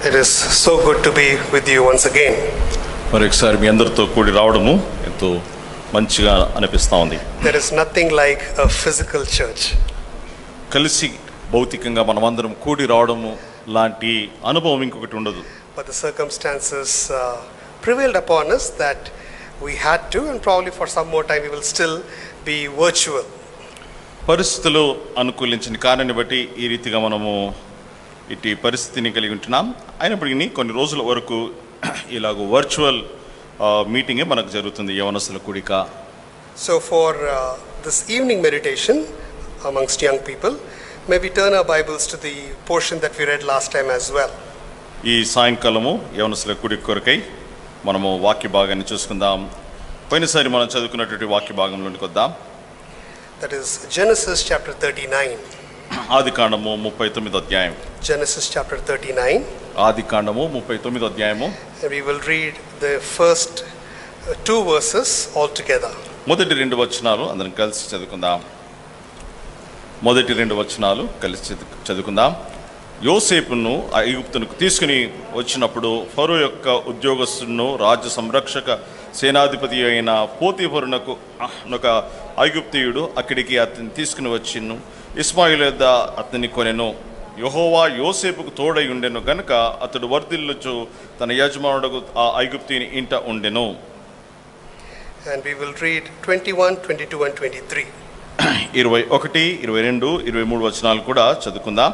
It is so good to be with you once again. మరొకసారి మీ అందరితో కూడి రావడము ఎంతో మంచిగా అనిపిస్తూ ఉంది There is nothing like a physical church. కలిసి భౌతికంగా మనమందరం కూడి రావడము లాంటి అనుభవం ఇంకొకటి ఉండదు But the circumstances uh, prevailed upon us that we had to, and probably for some more time we will still be virtual. పరిస్థితులు అనుకూలించిన కారణాన్ని బట్టి ఈ రీతిగా మనము ఇటు పరిస్థితిని కలిగి ఉంటున్నాం అయినప్పటికీ కొన్ని రోజుల వరకు ఇలాగ వర్చువల్ మీటింగే మనకు జరుగుతుంది యవనస్తుల కూడిక So, for uh, this evening meditation amongst young people, may we turn our Bibles to the portion that we read last time as well. ఈ సాయంకాలము యవనస్తుల కూడిక కొరకై మనము వాక్య భాగాన్ని చూసుకుందాం పోయినసారి మనం చదువుకున్నటువంటి వాక్య భాగంలోనికి వద్దాం That is Genesis chapter 39. ఆది కాండము ముప్పై తొమ్మిది అధ్యాయం Genesis chapter 39. ఆది కాండము ముప్పై తొమ్మిది అధ్యాయము And we will read the first uh, two verses altogether. మొదటి రెండు వచనాలు అందరం కలిసి చదువుకుందాం మొదటి రెండు వచనాలు కలిసి చదువు- చదువుకుందాం యోసేపును ఐగుప్తునకు తీసుకుని వచ్చినప్పుడు ఫరో యొక్క ఉద్యోగస్తును రాజ్య సంరక్షక సేనాధిపతి అయిన పోతీఫరునకు ఒక ఐగుప్తియుడు అక్కడికి అతన్ని తీసుకుని వచ్చిను ఇస్మాయిల్ యొద్ద అతన్ని కొనెను యహోవా యోసేపుకు తోడై ఉండెను గనుక అతడు వర్ధిల్లుచు తన యజమానుడకు ఆ ఐగుప్తిని ఇంట ఉండెను And we will read 21, 22, and 23. ఇరవై ఒకటి ఇరవై రెండు ఇరవై మూడు వచనాలు కూడా చదువుకుందాం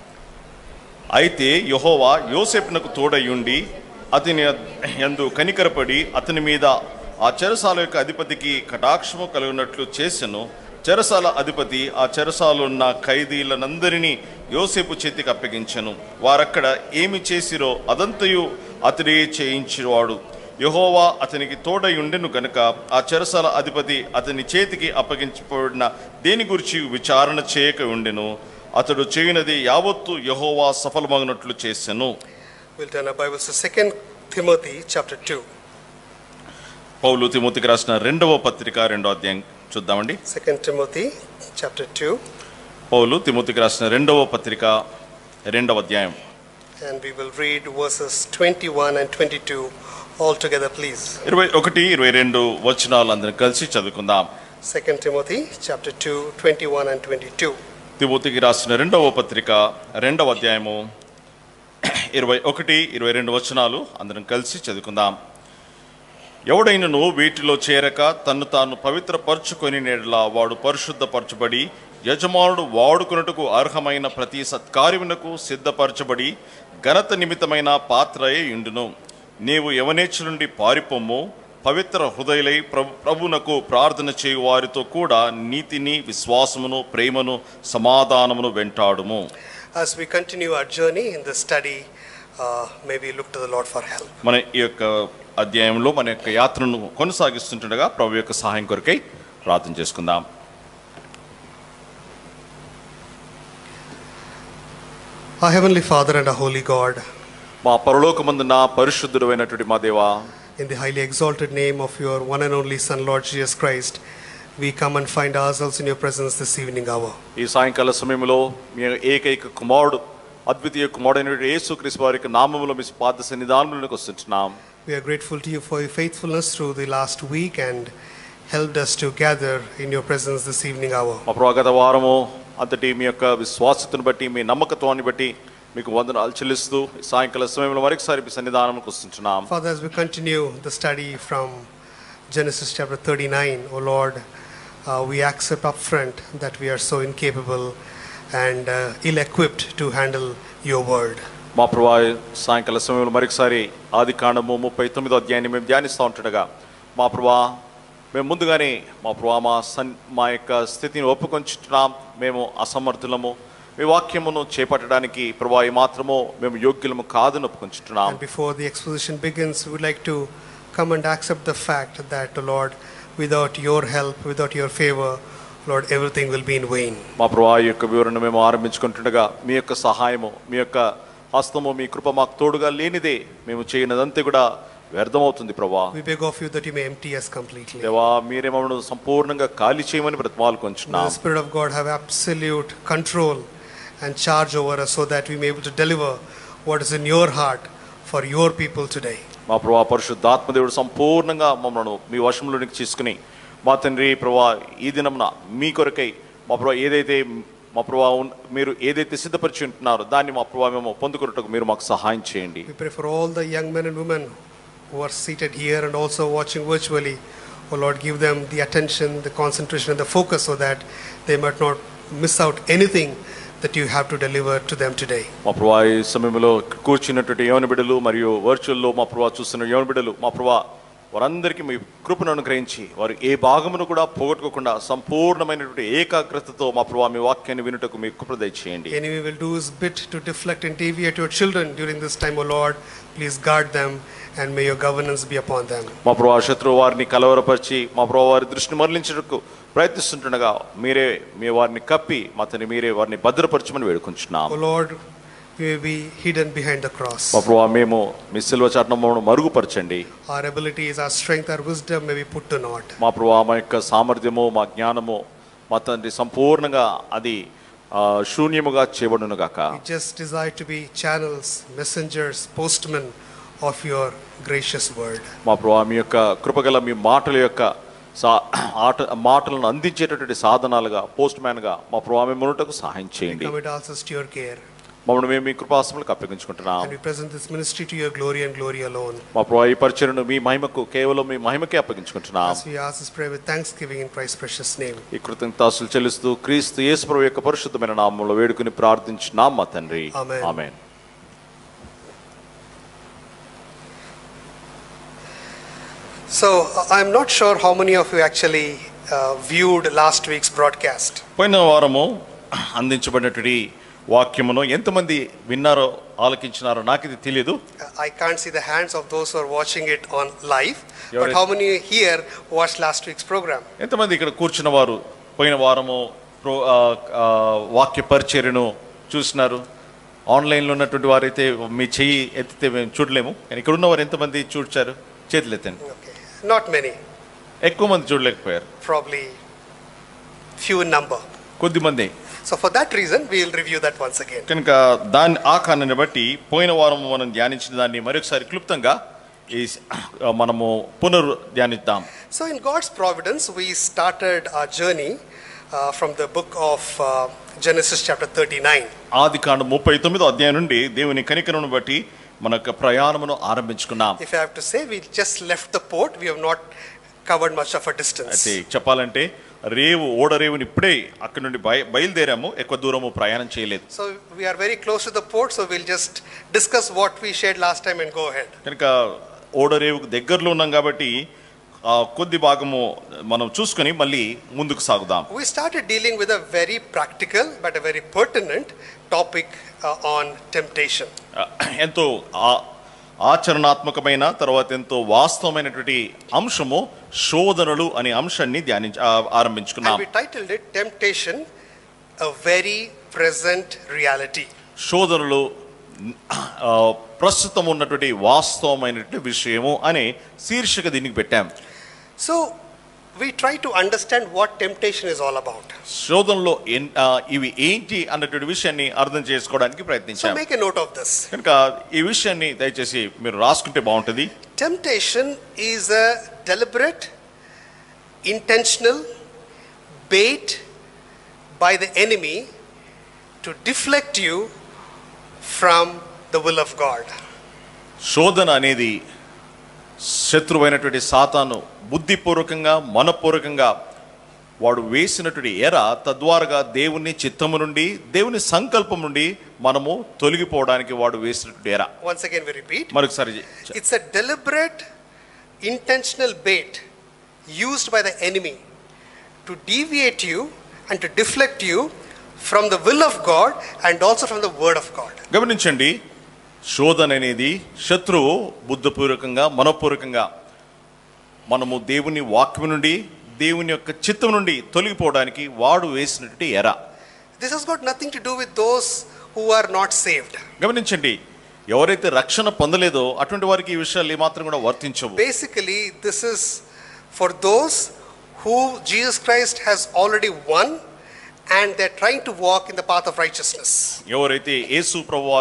అయితే యహోవా యోసేపునకు తోడయుండి అతని యందు కనికరపడి అతని మీద ఆ చెరసాల యొక్క అధిపతికి కటాక్షము కలిగినట్లు చేసెను చెరసాల అధిపతి ఆ చెరసాలు ఉన్న ఖైదీలనందరినీ యోసేపు చేతికి అప్పగించెను వారక్కడ ఏమి చేసిరో అదంతయు అతడే చేయించేవాడు యహోవా అతనికి తోడై ఉండెను గనుక ఆ చెరసాల అధిపతి అతని చేతికి అప్పగించబడిన దేని గురించి విచారణ చేయక ఉండెను అతడు చేయనది యావత్తు యహోవా సఫలమగినట్లు చేసెను We'll turn our Bibles to 2 Timothy chapter 2. పౌలు తిమోతికి రాసిన రెండవ పత్రిక రెండో అధ్యాయం చూద్దామండి 2 Timothy chapter 2. పౌలు తిమోతికి రాసిన రెండవ పత్రిక రెండవ అధ్యాయం And we will read verses 21 and 22 all together, please. ఇరవై ఒకటి ఇరవై రెండు వచనాలు అందరం కలిసి చదువుకుందాం 2 Timothy chapter 2, 21 and 22. తిమోతికి రాసిన రెండవ పత్రిక రెండవ అధ్యాయము ఇరవై ఒకటి ఇరవై రెండు వచనాలు అందరం కలిసి చదువుకుందాం ఎవడైనను వీటిలో చేరక తన్ను తాను పవిత్రపరచుకొని నేడలా వాడు పరిశుద్ధపరచబడి యజమానుడు వాడుకున్నట్టుకు అర్హమైన ప్రతి సత్కార్యమునకు సిద్ధపరచబడి ఘనత నిమిత్తమైన పాత్రయే ఇండును నీవు యవనేచ్ఛ నుండి పారిపోము పవిత్ర హృదయులై ప్రభు ప్రభునకు ప్రార్థన చేయు వారితో కూడా నీతిని విశ్వాసమును ప్రేమను సమాధానమును వెంటాడుము As we continue our journey in the study, uh, may we look to the Lord for help. మన ఈ యొక్క అధ్యాయంలో మన యొక్క యాత్రను కొనసాగిస్తుండగా ప్రభు యొక్క సహాయం కొరకై ప్రార్థన చేసుకుందాం Our Heavenly Father and our Holy God, మా పరలోకమందున పరిశుద్ధుడు అయినటువంటి మా దేవా in the highly exalted name of your one and only Son, Lord Jesus Christ, we come and find ourselves in your presence this evening hour. ఈ సాయంకాల సమయంలో మీ ఏకైక కుమారుడు అద్వితీయ కుమారుడైన యేసుక్రీస్తు వారి యొక్క నామములో మీ పాద సన్నిధానంలోకి వస్తుంటున్నాం We are grateful to you for your faithfulness through the last week and helped us to gather in your presence this evening hour. మా ప్రభు గత వారము అంతటి మీ యొక్క విశ్వాసతను బట్టి మీ నమ్మకత్వాన్ని బట్టి మీకు వందనాలు చెల్లిస్తూ ఈ సాయంకాల సమయంలో మరొకసారి మీ సన్నిధానంలోకి వస్తుంటున్నాం Father, as we continue the study from Genesis chapter 39, O Lord, uh, we accept upfront that we are so incapable and uh, ill equipped to handle your word. మా ప్రభా సాయంకాల సమయంలో మరొకసారి ఆది కాండము ముప్పై తొమ్మిదో అధ్యాయాన్ని మేము ధ్యానిస్తూ ఉంటుండగా మా ప్రభా మేము ముందుగానే మా ప్రభా మా సన్ మా యొక్క స్థితిని ఒప్పుకొంచుతున్నాం మేము అసమర్థులము మీ వాక్యమును చేపట్టడానికి ప్రభా ఈ మాత్రము మేము యోగ్యులము కాదని ఒప్పుకొంచుతున్నాం And before the exposition begins, we would like to come and accept the fact that, Lord, without your help, without your favor, Lord, everything will be in vain. మా ప్రభా ఈ యొక్క వివరణ మేము ఆరంభించుకుంటుండగా మీ యొక్క సహాయము మీ యొక్క హస్తము మీ కృప మాకు తోడుగా లేనిదే మేము చేయనదంతా కూడా వ్యర్థమవుతుంది ప్రభా We beg of you that you may empty us completely. దేవా మీరే మమ్మల్ని సంపూర్ణంగా ఖాళీ చేయమని బ్రతమాలు May కొంచున్నాం the Spirit of God have absolute control and charge over us so that we may be able to deliver what is in your heart for your people today. మా ప్రభా పరిశుద్ధాత్మదేవుడు సంపూర్ణంగా మమ్మల్ని మీ వశంలోనికి తీసుకుని మా తండ్రి ప్రభా ఈ దినమున మీ కొరకై మా ప్రభా ఏదైతే మా ప్రభా ఉన్- మీరు ఏదైతే సిద్ధపరిచి ఉంటున్నారో దాన్ని మా ప్రభా మేము పొందుకున్నట్టుకు మీరు మాకు సహాయం చేయండి We pray for all the young men and women who are seated here and also watching virtually. Oh Lord, give them the attention, the concentration, and the focus so that they might not miss out anything that you have to deliver to them today. మా ప్రభా ఈ సమయంలో కూర్చున్నటువంటి యవన బిడ్డలు మరియు వర్చువల్లో మా ప్రభా చూస్తున్న యవన బిడ్డలు మా ప్రభా వారందరికీ మీ కృపను అనుగ్రహించి వారు ఏ భాగమును కూడా పోగొట్టుకోకుండా సంపూర్ణమైనటువంటి ఏకాగ్రతతో మా ప్రభా మీ వాక్యాన్ని వినుటకు మీ కృప దయచేయండి enemy will do his bit to deflect and deviate your children during this time, O Lord. Please guard them and may your governance be upon them. మా ప్రభా శత్రువు వారిని కలవరపరిచి మా ప్రభా వారి దృష్టిని మరలించడానికి ప్రయత్నిస్తుండగా మీరే మీ వారిని కప్పి మా తండ్రి మీరే వారిని భద్రపరచమని వేడుకుంటున్నాం O Lord, we may be hidden behind the cross. మా ప్రభా మేము మీ సిల్వ చాటనమ్మను మరుగుపరచండి Our abilities, our strength, our wisdom may be put to naught. మా ప్రభా మా యొక్క సామర్థ్యము మా జ్ఞానము మా తండ్రి సంపూర్ణంగా అది ఆ, శూన్యముగా చేయబడును గాక We just desire to be channels, messengers, postmen of your gracious word. మా ప్రభా మీ యొక్క కృపగల మీ మాటల యొక్క సా ఆట మాటలను అందించేటటువంటి సాధనాలుగా పోస్ట్ మ్యాన్గా మా ప్రభా మేము ఉన్నటకు సహాయం We చేయండి commit ourselves to your care మమ్మల్ని మేము మీ కృపాసములకు అప్పగించుకుంటున్నాం and we present this ministry to your glory and glory alone. మా ప్రభా ఈ పరిచయను మీ మహిమకు కేవలం మీ మహిమకే అప్పగించుకుంటున్నాం As we ask this prayer with thanksgiving in Christ's precious name. ఈ కృతజ్ఞతాసులు చెల్లిస్తూ క్రీస్తు యేసుప్రభు యొక్క పరిశుద్ధమైన నామంలో వేడుకుని ప్రార్థించున్నాం మా తండ్రి ఆమేన్. ఆమేన్ So uh, I'm not sure how many of you actually uh, viewed last week's broadcast. పోయిన వారము అందించబడినటువంటి వాక్యమును ఎంతమంది విన్నారో ఆలకించినారో నాకు ఇది తెలియదు Uh, I can't see the hands of those who are watching it on live, You're but it- how many here watched last week's program? ఎంతమంది ఇక్కడ కూర్చున్న వారు పోయిన వారము ప్రో ఆ, ఆ, వాక్య పరిచర్యను చూసినారు ఆన్లైన్లో ఉన్నటువంటి వారైతే మీ చెయ్యి ఎత్తితే మేము చూడలేము కానీ ఇక్కడ ఉన్నవారు ఎంతమంది చూడ్చారు చేతులు ఎత్తండి Okay, not many, ఎక్కువ మంది చూడలేకపోయారు probably few in number. కొద్ది మంది So for that reason, we'll review that once again. కనుక దాని ఆ కారణాన్ని బట్టి పోయిన వారం మనం ధ్యానించిన దాన్ని మరొకసారి క్లుప్తంగా ఈ ఆ, మనము పునరు ధ్యానిద్దాం So in God's providence, we started our journey uh, from the book of uh, Genesis chapter 39. ఆది కాండ ముప్పై తొమ్మిదో అధ్యాయం నుండి దేవుని కనికరను బట్టి మన యొక్క ప్రయాణమును ఆరంభించుకున్నాం If I have to say, we just left the port. We have not covered much of a distance. అయితే చెప్పాలంటే రేవు ఓడరేవుని ఇప్పుడే అక్కడి నుండి బయ బయలుదేరాము ఎక్కువ దూరము ప్రయాణం చేయలేదు So we are very close to the port, so we'll just discuss what we shared last time and go ahead. కనుక ఓడరేవుకు దగ్గరలో ఉన్నాం కాబట్టి ఆ కొద్ది భాగము మనం చూసుకొని మళ్ళీ ముందుకు సాగుదాం We started dealing with a very practical but a very pertinent topic uh, on temptation. ఆ, ఎంతో ఆ- ఆచరణాత్మకమైన తర్వాత ఎంతో వాస్తవమైనటువంటి అంశము శోధనలు అనే అంశాన్ని ధ్యానించ ఆ, ఆరంభించుకున్నాం And we titled it Temptation, a very present reality. శోధనలు ఆ, ప్రస్తుతం ఉన్నటువంటి వాస్తవమైనటువంటి విషయము అనే శీర్షిక దీనికి పెట్టాం So we try to understand what temptation is all about. శోధనలో ఎన్- ఆ, ఇవి ఏంటి అన్నటువంటి విషయాన్ని అర్థం చేసుకోవడానికి So ప్రయత్నించాం make a note of this. కనుక ఈ విషయాన్ని దయచేసి మీరు రాసుకుంటే బాగుంటుంది Temptation is a deliberate, intentional bait by the enemy to deflect you from the will of God. శోధన అనేది శత్రువైనటువంటి సాతాను బుద్ధిపూర్వకంగా మనపూర్వకంగా వాడు వేసినటువంటి ఎర తద్వారాగా దేవుని చిత్తము నుండి దేవుని సంకల్పం నుండి మనము తొలగిపోవడానికి వాడు వేసినటువంటి ఎర Once again, we repeat మరొకసారి చె- it's a deliberate, intentional bait used by the enemy to deviate you and to deflect you from the will of God and also from the word of God. గమనించండి శోధన అనేది శత్రువు బుద్ధపూర్వకంగా మనపూర్వకంగా మనము దేవుని వాక్యం నుండి దేవుని యొక్క చిత్తం నుండి తొలగిపోవడానికి వాడు వేసినటువంటి ఎర This has got nothing to do with those who are not saved. గమనించండి ఎవరైతే రక్షణ పొందలేదో అటువంటి వారికి ఈ విషయాలు ఏమాత్రం కూడా వర్తించవు Basically, this is for those who Jesus Christ has already won and they're trying to walk in the path of righteousness. ఎవరైతే యేసు ప్రభు వారు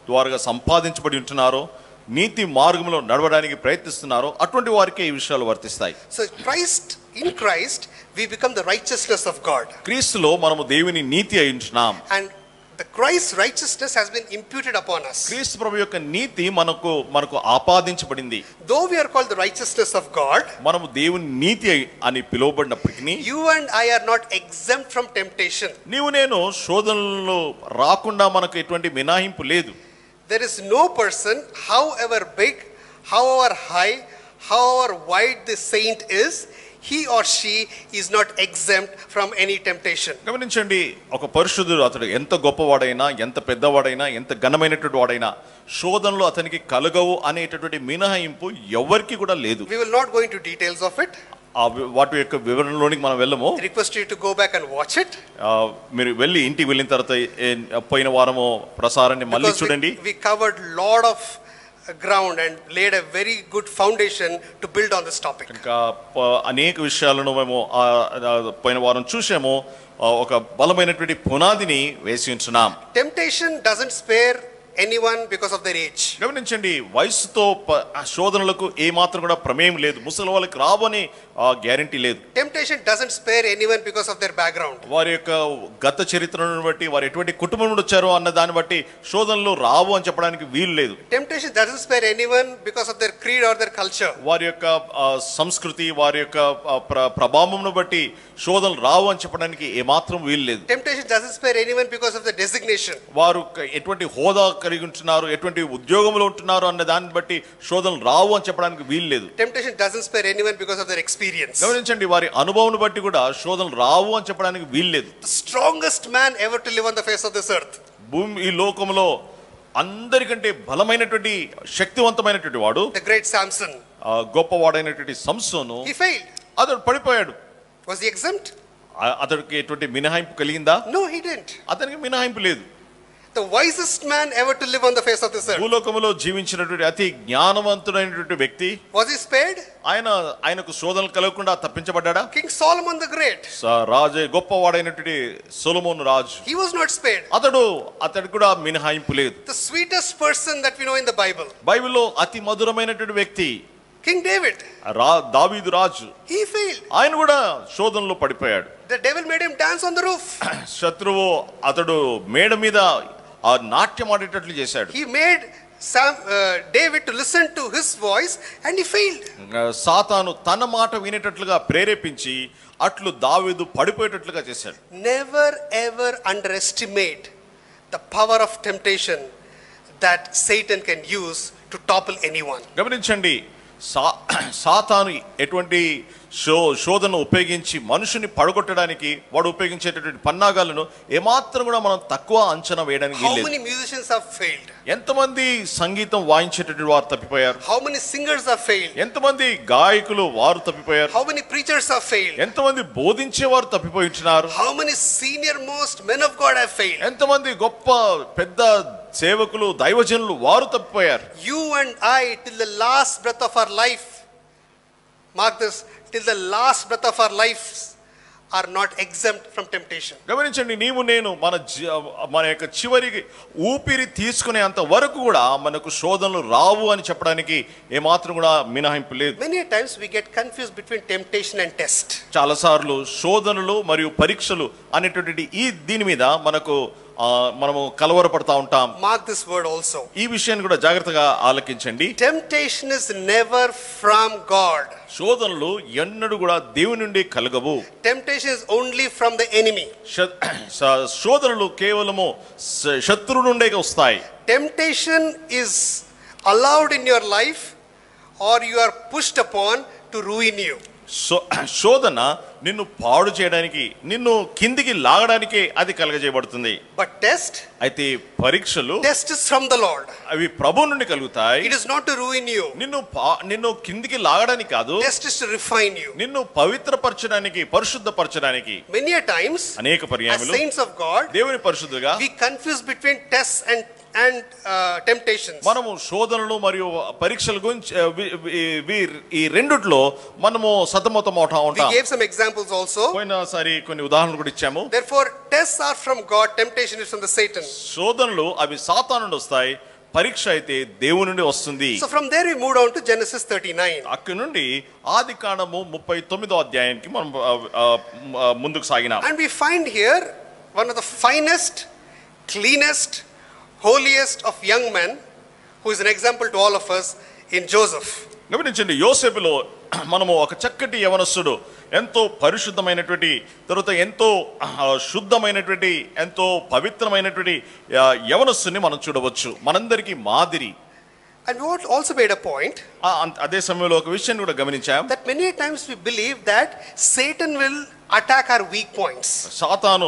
ద్వారా సంపాదించబడి ఉంటున్నారో నీతి మార్గంలో నడవడానికి ప్రయత్నిస్తున్నారో అటువంటి వారికే ఈ విషయాలు వర్తిస్తాయి So Christ, in Christ, we become the righteousness of God. క్రీస్తులో మనము దేవుని నీతి అయి ఉంటున్నాం And the Christ's righteousness has been imputed upon us. క్రీస్తు ప్రభు యొక్క నీతి మనకు మనకు ఆపాదించబడింది Though we are called the righteousness of God, మనము దేవుని నీతి అయి- అని పిలువబడినప్పటికీ you and I are not exempt from temptation. నీవు నేను శోధనలో రాకుండా మనకు ఎటువంటి మినహాయింపు లేదు There is no person, however big, however high, however wide the saint is, he or she is not exempt from any temptation. గమనించండి ఒక పరిశుద్ధుడు అతడు ఎంత గొప్పవాడైనా ఎంత పెద్దవాడైనా ఎంత ఘనమైనటువంటి వాడైనా శోధనలో అతనికి కలగవు అనేటటువంటి మినహాయింపు ఎవరికి కూడా లేదు We will not go into details of it. ఆ వి- వాటి యొక్క వివరణలోనికి మనం వెళ్ళము I request you to go back and watch it. ఆ, మీరు వెళ్ళి ఇంటికి వెళ్ళిన తర్వాత ఏ- పోయిన వారము ప్రసారాన్ని మళ్ళీ Because చూడండి we, we covered lot of uh, ground and laid a very good foundation to build on this topic. ఇంకా ప- అనేక విషయాలను మేము ఆ, ఆ, పోయిన వారం చూసాము ఆ, ఒక బలమైనటువంటి పునాదిని వేసి ఉంచున్నాం Temptation doesn't spare anyone because of their age. గమనించండి వయసుతో ప- ఆ శోధనలకు ఏ మాత్రం కూడా ప్రమేయం లేదు ముసలి వాళ్ళకి రావని గ్యారంటీ లేదు Temptation doesn't spare anyone because of their background. వారి యొక్క గత చరిత్రను బట్టి వారు ఎటువంటి కుటుంబం నుండి వచ్చారో అన్న దాన్ని బట్టి శోధనలు రావు అని చెప్పడానికి వీలు లేదు Temptation doesn't spare anyone because of their creed or their culture. వారి యొక్క ఆ, సంస్కృతి వారి యొక్క ఆ, ప్ర ప్రభావంను బట్టి శోధనలు రావు అని చెప్పడానికి ఏమాత్రం వీలు లేదు Temptation doesn't spare anyone because of the designation. వారు క- ఎటువంటి హోదా కలిగి ఉంటున్నారు ఎటువంటి ఉద్యోగంలో ఉంటున్నారు అన్న దాన్ని బట్టి శోధనలు రావు అని చెప్పడానికి వీలు లేదు Temptation doesn't spare anyone because of their experience. గమనించండి వారి అనుభవం బట్టి కూడా శోధనలు రావు అని చెప్పడానికి వీలు లేదు The strongest man ever to live on the face of this earth. భూమి ఈ లోకంలో అందరికంటే బలమైనటువంటి శక్తివంతమైనటువంటి వాడు The great Samson. ఆ, గొప్పవాడైనటువంటి సంసోను He failed. అతడు పడిపోయాడు Was he exempt? ఆ- అతడికి ఎటువంటి మినహాయింపు కలిగిందా No, he didn't. అతనికి మినహాయింపు లేదు The wisest man ever to live on the face of this earth. భూలోకములో జీవించినటువంటి అతి జ్ఞానవంతుడైనటువంటి వ్యక్తి Was he spared? ఆయన ఆయనకు శోధనలు కలగకుండా తప్పించబడ్డా King Solomon the Great. Raju గొప్పవాడైనటువంటి Solomon Raju He was not spared. అతడు అతడికి కూడా మినహాయింపు లేదు The sweetest person that we know in the Bible, బైబిల్లో అతి మధురమైనటువంటి వ్యక్తి King David. రా దావీదు రాజు He failed. ఆయన కూడా శోధనలో పడిపోయాడు The devil made him dance on the roof. శత్రువు అతడు మేడ మీద ఆ నాట్యం ఆడేటట్లు చేశాడు He made Sam, uh, David to listen to his voice and he failed. సాతాను తన మాట వినేటట్లుగా ప్రేరేపించి అట్లు దావీదు పడిపోయేటట్లుగా చేశాడు Never ever underestimate the power of temptation that Satan can use to topple anyone. గమనించండి సా సాతాను ఎటువంటి శో శోధన ఉపయోగించి మనుషుని పడగొట్టడానికి వాడు ఉపయోగించేటటువంటి పన్నాగాలను ఏమాత్రం కూడా మనం తక్కువ అంచనా వేయడానికి How వీల్లేదు many musicians have failed? ఎంతమంది సంగీతం వాయించేటటువంటి వారు తప్పిపోయారు How many singers have failed? ఎంతమంది గాయకులు వారు తప్పిపోయారు How many preachers have failed? ఎంతమంది బోధించేవారు తప్పిపోయి ఉంటున్నారు How many senior most men of God have failed? ఎంతమంది గొప్ప పెద్ద సేవకులు దైవజనులు వారు తప్పిపోయారు You and I, till the last breath of our life, mark this, till the last breath of our lives, are not exempt from temptation. గమనించండి నీవు నేను మన జీ- మన యొక్క చివరికి ఊపిరి తీసుకునే అంత వరకు కూడా మనకు శోధనలు రావు అని చెప్పడానికి ఏమాత్రం కూడా మినహాయింపు లేదు Many a times we get confused between temptation and test. చాలాసార్లు శోధనలు మరియు పరీక్షలు అనేటటువంటి ఈ దీని మీద మనకు ఆ, మనము కలవరపడతా ఉంటాం Mark this word also. ఈ విషయాన్ని కూడా జాగ్రత్తగా ఆలకించండి Temptation is never from God. శోధనలు ఎన్నడూ కూడా దేవుని నుండి కలగవు Temptation is only from the enemy. శ- స- శోధనలు కేవలము స- శత్రువు నుండే వస్తాయి Temptation is allowed in your life or you are pushed upon to ruin you. సో- శోధన నిన్ను పాడు చేయడానికి నిన్ను కిందికి లాగడానికే అది కలగజేయబడుతుంది But test, అయితే పరీక్షలు test is from the Lord. అవి ప్రభు నుండి కలుగుతాయి It is not to ruin you. నిన్ను పా- నిన్ను కిందికి లాగడానికి కాదు Test is to refine you. నిన్ను పవిత్రపరచడానికి పరిశుద్ధపరచడానికి Many a times, అనేక as పర్యాయములు saints of God, దేవుని పరిశుద్ధుగా we confuse between tests and and uh, temptations. మనము శోధనలు మరియు పరీక్షల గురించి ఆ, వి- వి- వీ- ఈ రెండిట్లో మనము సతమతం అవుతా We ఉంటాం gave some examples also. పోయినసారి కొన్ని ఉదాహరణలు కూడా ఇచ్చాము Therefore, tests are from God, temptation is from the Satan. శోధనలు అవి సాతాను నుండి వస్తాయి పరీక్ష అయితే దేవుని నుండి వస్తుంది So from there we moved on to Genesis 39. అక్కడి నుండి ఆది కాండము ముప్పై తొమ్మిదో అధ్యాయానికి మనం ఆ, ఆ, ఆ, ముందుకు సాగినాం And we find here one of the finest, cleanest, holiest of young men, who is an example to all of us in Joseph. గమనించండి యోసేపులో మనము ఒక చక్కటి యవనస్తుడు ఎంతో పరిశుద్ధమైనటువంటి తర్వాత ఎంతో ఆ, శుద్ధమైనటువంటి ఎంతో పవిత్రమైనటువంటి ఆ, యవనస్తుని మనం చూడవచ్చు మనందరికీ మాదిరి And we want also made a point ఆ, అంత- అదే సమయంలో ఒక విషయాన్ని కూడా గమనించాం that many times we believe that Satan will attack our weak points. సాతాను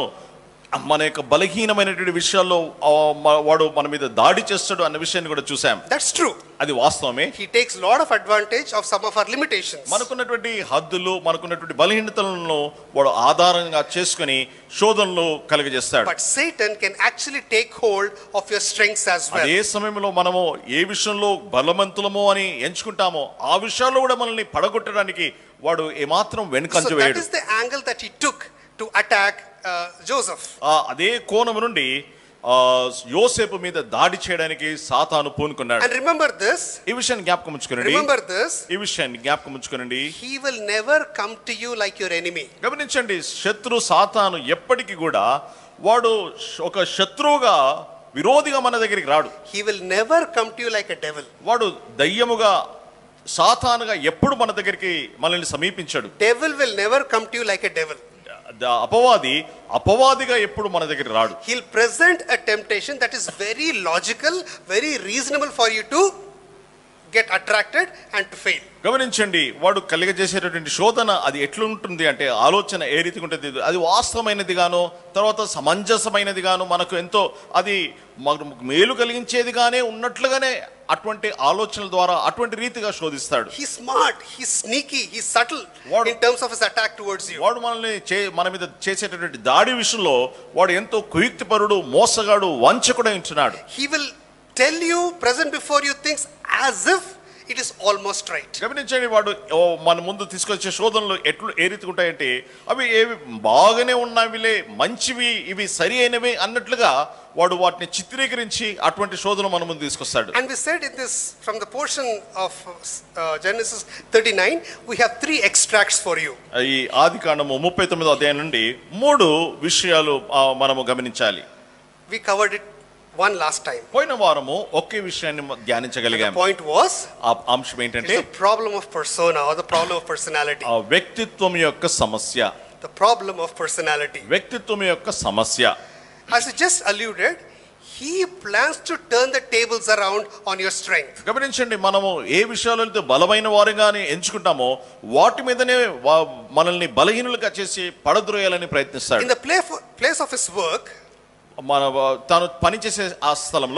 మన యొక్క బలహీనమైనటువంటి విషయాల్లో ఆ, మ- వాడు మన మీద దాడి చేస్తాడు అన్న విషయాన్ని కూడా చూసాం That's true. అది వాస్తవమే He takes a lot of advantage of some of our limitations. మనకున్నటువంటి హద్దులు మనకున్నటువంటి బలహీనతలను వాడు ఆధారంగా చేసుకుని శోధనలు కలుగజేస్తాడు But Satan can actually take hold of your strengths as well. అదే సమయంలో మనము ఏ విషయంలో బలవంతులమో అని ఎంచుకుంటామో ఆ విషయాల్లో కూడా మనల్ని పడగొట్టడానికి వాడు ఏమాత్రం వెనుకంజ So that వేయడు is the angle that he took to attack uh, Joseph. ఆ అదే కోణం నుండి ఆ యోసేపు మీద దాడి చేయడానికి సాతాను పూనుకున్నాడు And remember this, ఈ విషయాన్ని జ్ఞాపకం ఉంచుకునండి remember this, ఈ విషయాన్ని జ్ఞాపకం ఉంచుకునండి he will never come to you like your enemy. గమనించండి శత్రు సాతాను ఎప్పటికీ కూడా వాడు ఒక శత్రువుగా విరోధిగా మన దగ్గరికి రాడు He will never come to you like a devil. వాడు దయ్యముగా సాతానుగా ఎప్పుడు మన దగ్గరికి మనల్ని సమీపించాడు Devil will never come to you like a devil. ద- అపవాది అపవాదిగా ఎప్పుడు మన దగ్గర రాడు He'll present a temptation that is very logical, very reasonable for you to get attracted and to fail. గమనించండి వాడు కలిగజేసేటటువంటి శోధన అది ఎట్లుంటుంది అంటే ఆలోచన ఏ రీతిగా ఉంటుంది అది వాస్తవమైనది గాను తర్వాత సమంజసమైనది గాను మనకు ఎంతో అది మనకు మేలు కలిగించేదిగానే ఉన్నట్లుగానే అటువంటి ఆలోచనల ద్వారా అటువంటి రీతిగా శోధిస్తాడు He's smart, he's sneaky, he's subtle What- in terms of his attack towards you. వాడు మనల్ని చే మన మీద చేసేటటువంటి దాడి విషయంలో వాడు ఎంతో కుయుక్తిపరుడు మోసగాడు వంచకుడై ఉంటున్నాడు He will tell you, present before you things as if it is almost right. గమనించండి వాడు ఓ మన ముందు తీసుకొచ్చే శోధనలు ఎట్లు ఏ రీతిగా ఉంటాయంటే అవి ఏవి బాగానే ఉన్నవిలే మంచివి ఇవి సరి అయినవి అన్నట్లుగా వాడు వాటిని చిత్రీకరించి అటువంటి శోధన మన ముందు తీసుకొస్తాడు And we said in this, from the portion of uh, Genesis 39, we have three extracts for you. ఈ ఆది కాండము ముప్పై తొమ్మిదో అధ్యాయం నుండి మూడు విషయాలు ఆ, మనము గమనించాలి We covered it one last time. పోయిన వారము ఒకే విషయాన్ని The ధ్యానించగలిగాం point was, ఆ అంశం ఏంటంటే it's the problem of persona or the problem of personality. ఆ వ్యక్తిత్వం యొక్క సమస్య The problem of personality. వ్యక్తిత్వం యొక్క సమస్య As I just alluded, he plans to turn the tables around on your strength. గమనించండి మనము ఏ విషయాలైతే బలమైన వారుగానే ఎంచుకుంటామో వాటి మీదనే వా- మనల్ని బలహీనులుగా చేసి పడద్రోయాలని In ప్రయత్నిస్తాడు the place place of his work, మన తాను పనిచేసే ఆ స్థలంలో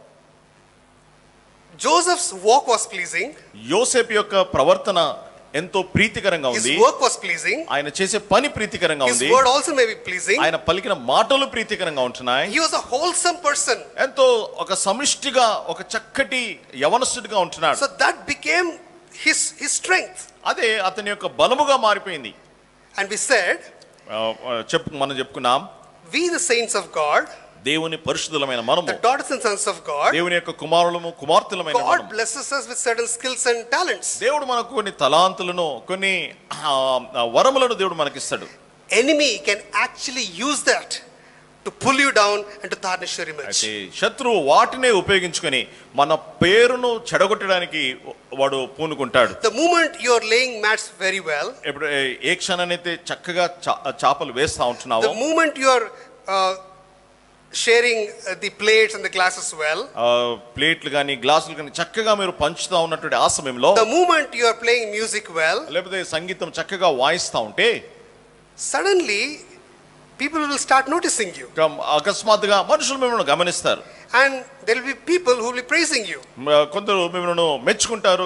Joseph's walk was pleasing, యోసేపు యొక్క ప్రవర్తన ఎంతో ప్రీతికరంగా his ఉంది work was pleasing, ఆయన చేసే పని ప్రీతికరంగా his ఉంది word also may be pleasing. ఆయన పలికిన మాటలు ప్రీతికరంగా ఉంటున్నాయి He was a wholesome person. ఎంతో ఒక సమిష్టిగా ఒక చక్కటి యవనస్తుడిగా ఉంటున్నాడు So that became his, his strength. అదే అతని యొక్క బలముగా మారిపోయింది And we said, ఆ, ఆ, చెప్పు మనం చెప్పుకున్నాం we the saints of God, దేవుని పరిశుద్ధులమైన మనము the daughters and sons of God, దేవుని యొక్క కుమారులము కుమార్తెలమైన God మనము blesses us with certain skills and talents. దేవుడు మనకు కొన్ని తలాంతులను కొన్ని ఆ, ఆ, వరములను దేవుడు మనకిస్తాడు Enemy can actually use that to pull you down and to tarnish your image. అయితే శత్రువు వాటినే ఉపయోగించుకొని మన పేరును చెడగొట్టడానికి వాడు పూనుకుంటాడు The moment you are laying mats very well, ఇప్పుడు ఏ- ఏ క్షణానైతే చక్కగా చా- చాపలు వేస్తా ఉంటున్నావో the moment you are uh, sharing uh, the plates and the glasses well, ఆ, ప్లేట్లు కానీ గ్లాసులు కానీ చక్కగా మీరు పంచుతా ఉన్నటువంటి ఆ సమయంలో the moment you are playing music well, లేకపోతే సంగీతం చక్కగా వాయిస్తా ఉంటే suddenly people will start noticing you. ఇక అకస్మాత్తుగా మనుషులు మిమ్మల్ని గమనిస్తారు And there will be people who will be praising you. మ- కొందరు మిమ్మల్ని మెచ్చుకుంటారు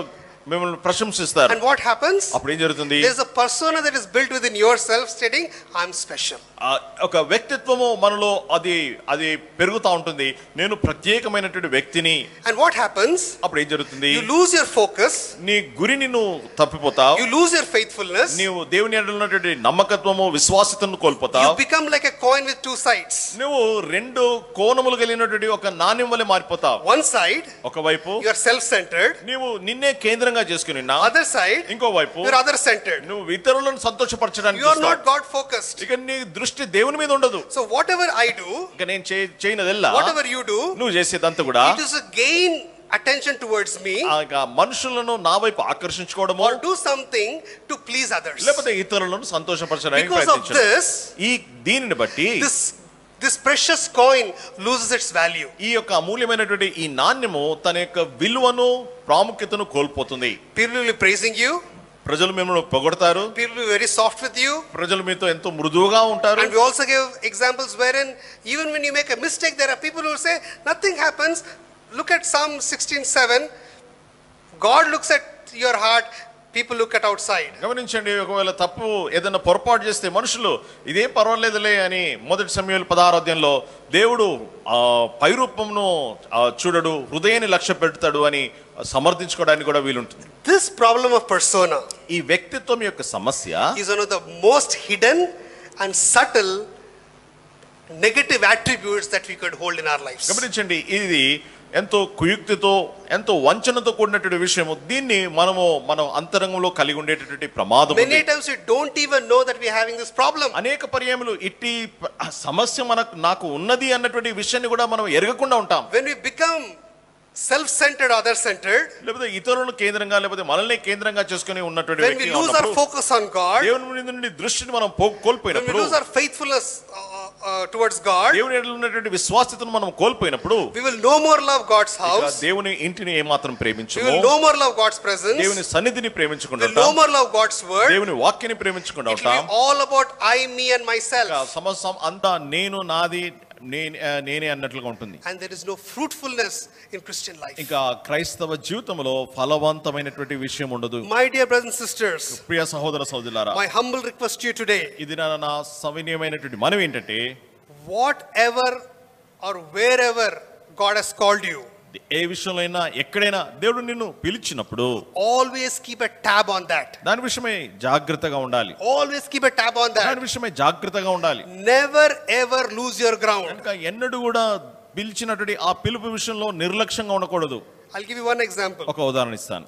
మిమ్మల్ని ప్రశంసిస్తారు And what happens? అప్పుడు ఏం జరుగుతుంది There's a persona that is built within yourself stating, I'm special. ఆ ఒక వ్యక్తిత్వము మనలో అది అది పెరుగుతా ఉంటుంది నేను ప్రత్యేకమైనటువంటి వ్యక్తిని And what happens? అప్పుడు ఏం జరుగుతుంది You lose your focus, నీ గురిని నువ్వు తప్పిపోతావు you lose your faithfulness, నీవు దేవుని ఎడల ఉన్నటువంటి నమ్మకత్వము విశ్వాసతను you కోల్పోతావు become like a coin with two sides. నువ్వు రెండు కోణములు కలిగినటువంటి ఒక నాణ్యం వలె మారిపోతావు One side, ఒకవైపు you are self centered, నీవు నిన్నే కేంద్రంగా చేసుకుని ఉన్నా other side, ఇంకో వైపు you're other centered. నువ్వు ఇతరులను సంతోషపరచడానికి You are చూస్తావు. not God focused. ఇక నీ దృష్టి దేవుని మీద ఉండదు So, whatever I do, ఇక నేను చే- చేయనదెల్లా whatever you do, నువ్వు చేసేదంతా కూడా it is a gain attention towards me ఆ ఇక మనుషులను నా వైపు ఆకర్షించుకోవడము or do something to please others. లేకపోతే ఇతరులను సంతోషపరచడానికి Because of ప్రయత్నించడం this, ఈ దీనిని బట్టి this this precious coin loses its value. ఈ యొక్క అమూల్యమైనటువంటి ఈ నాణ్యము తన యొక్క విలువను ప్రాముఖ్యతను కోల్పోతుంది People will be praising you, ప్రజలు మిమ్మల్ని పొగడతారు people will be very soft with you. ప్రజలు మీతో ఎంతో మృదువుగా ఉంటారు And we also give examples wherein even when you make a mistake, there are people who say, nothing happens. Look at Psalm 16:7. God looks at your heart, people look at outside. గమనించండి ఒకవేళ తప్పు ఏదైనా పొరపాటు చేస్తే మనుషులు ఇదేం పర్వాలేదులే అని మొదటి సమయంలో పదారోధ్యంలో దేవుడు ఆ పైరూపంను ఆ, చూడడు హృదయాన్ని లక్ష్య పెడతాడు అని సమర్థించుకోవడానికి కూడా వీలుంటుంది This problem of persona ఈ వ్యక్తిత్వం యొక్క సమస్య is one of the most hidden and subtle negative attributes that we could hold in our lives. గమనించండి ఇది ఎంతో కుయుక్తితో ఎంతో వంచనతో కూడినటువంటి విషయము దీన్ని మనము మనం అంతరంగంలో కలిగి ఉండేటటువంటి ప్రమాదం ఉంది. Many times we don't even know that we're having this problem. అనేక పర్యాయములు ఇట్టి ప- సమస్య మనకు నాకు ఉన్నది అన్నటువంటి విషయాన్ని కూడా మనం ఎరగకుండా ఉంటాం When we become self-centered, other-centered, లేకపోతే ఇతరులను కేంద్రంగా లేకపోతే మనల్ని కేంద్రంగా చేసుకుని ఉన్నటువంటి when we వ్యక్తిగా lose our ఉన్నప్పుడు focus on God, దేవుని మీద నుండి దృష్టిని మనం పో- when we కోల్పోయినప్పుడు lose our faithfulness uh, uh, towards God, దేవుని ఎడల ఉన్నటువంటి విశ్వాసతను మనం కోల్పోయినప్పుడు we will no more love God's ఇక house, దేవుని ఇంటిని ఏమాత్రం we ప్రేమించము will no more love God's presence, we దేవుని సన్నిధిని ప్రేమించకుండా will no ఉంటాం more love God's word. దేవుని వాక్యాన్ని ప్రేమించకుండా It will ఉంటాం be all about I, me, and ఇక myself. సమస్తం అంతా నేను నాది నేను ఆ, నేనే అన్నట్లుగా ఉంటుంది And there is no fruitfulness in Christian life. ఇంకా క్రైస్తవ జీవితంలో ఫలవంతమైన విషయం ఉండదు My dear brothers and sisters, ప్రియ సహోదర సహోదరులారా my humble request to you today ఇది నా నా సవినయమైనటువంటి మనం ఏంటంటే whatever or wherever God has called you, ఏ విషయంలో అయినా ఎక్కడైనా దేవుడు నిన్ను పిలిచినప్పుడు always keep a tab on that. దాని విషయమై జాగ్రత్తగా ఉండాలి Always keep a tab on దాని that. విషయమై జాగ్రత్తగా ఉండాలి Never ever lose your ground. కనుక ఎన్నడూ కూడా పిలిచినటువంటి ఆ పిలుపు విషయంలో నిర్లక్ష్యంగా ఉండకూడదు I'll give you one example. ఒక ఉదాహరణ ఇస్తాను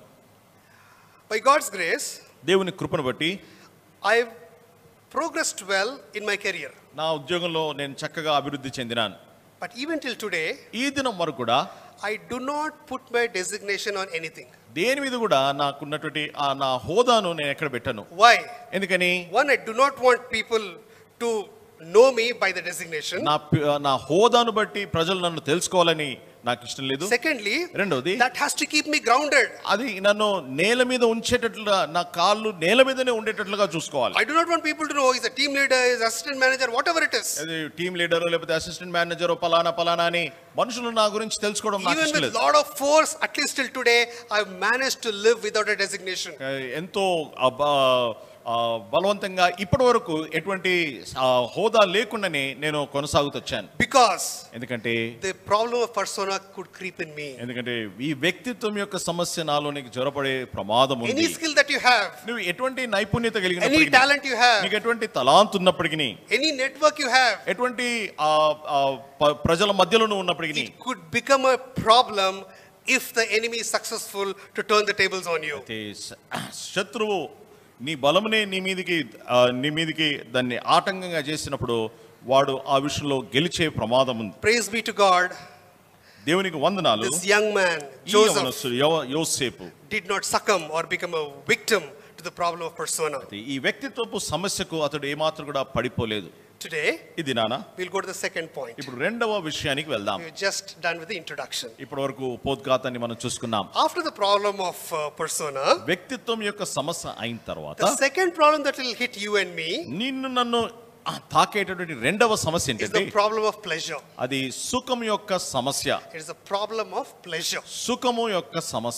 By God's grace, దేవుని కృపను బట్టి I've progressed well in my career. నా ఉద్యోగంలో నేను చక్కగా అభివృద్ధి చెందినాను But even till today, ఈ దినం వరకు కూడా I do not put my designation on anything. దేని మీద కూడా నాకున్నటువంటి ఆ నా హోదాను నేను ఎక్కడ పెట్టాను Why? ఎందుకని One, I do not want people to know me by the designation. నా పి- నా హోదాను బట్టి ప్రజలు నన్ను తెలుసుకోవాలని నాకు ఇష్టం లేదు Secondly, రెండవది that has to keep me grounded. అది నన్ను నేల మీద ఉంచేటట్లుగా నా కాళ్ళు నేల మీదనే ఉండేటట్లుగా చూసుకోవాలి I do not want people to know he's a team leader, he's assistant manager, whatever it is. అది టీమ్ లీడర్ లేకపోతే అసిస్టెంట్ మేనేజర్ పలానా పలానా అని మనుషులు నా గురించి తెలుసుకోవడం నాకు Even ఇష్టం with లేదు lot of force, at least till today, I've managed to live without a designation. ఎంతో అబ్బా, ఆ, బలవంతంగా ఇప్పటి వరకు ఎటువంటి ఆ, హోదా లేకుండానే నేను కొనసాగుతూ వచ్చాను Because ఎందుకంటే the problem of persona could creep in me. ఎందుకంటే ఈ వ్యక్తిత్వం యొక్క సమస్య నాలో నీకు జ్వరపడే ప్రమాదం ఉంది Any skill that you have, నువ్వు ఎటువంటి నైపుణ్యత any కలిగినప్పటికీ talent you have, నీకు ఎటువంటి తలాంత్ ఉన్నప్పటికీ any network you have, ఎటువంటి ఆ, ఆ, ప- ప్రజల మధ్యలో నువ్వు ఉన్నప్పటికీ it could become a problem if the enemy is successful to turn the tables on you. అయితే శ- శత్రువు నీ బలమునే నీ మీదికి ఆ, నీ మీదికి దాన్ని ఆటంకంగా చేసినప్పుడు వాడు ఆ విషయంలో గెలిచే ప్రమాదం ఉంది Praise be to God. దేవునికి వందనాలు This young man, ఈ Joseph, యవనస్తుడు, యవ- యోసేపు did not succumb or become a victim to the problem of persona. అయితే ఈ వ్యక్తిత్వపు సమస్యకు అతడు ఏమాత్రం కూడా పడిపోలేదు Today, ఇది నానా we'll go to the second point. ఇప్పుడు రెండవ విషయానికి వెళ్దాం We've just done with the introduction. ఇప్పటి వరకు ఉపోద్ఘాతాన్ని మనం చూసుకున్నాం After the problem of uh, persona, వ్యక్తిత్వం యొక్క సమస్య అయిన తర్వాత the second problem that will hit you and me నిన్ను నన్ను ఆ, తాకేటటువంటి రెండవ సమస్య is ఏంటంటే the problem of pleasure. అది సుఖం యొక్క సమస్య It is the problem of pleasure. సుఖము యొక్క సమస్య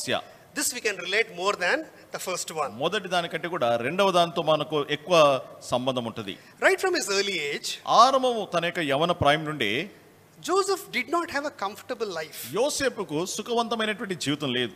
This we can relate more than the first one. మొదటి దానికంటే కూడా రెండవ దానితో మనకు ఎక్కువ సంబంధం ఉంటుంది Right from his early age, ఆరంభము తన యొక్క యవన ప్రాయం నుండి Joseph did not have a comfortable life. యోసేపుకు సుఖవంతమైనటువంటి జీవితం లేదు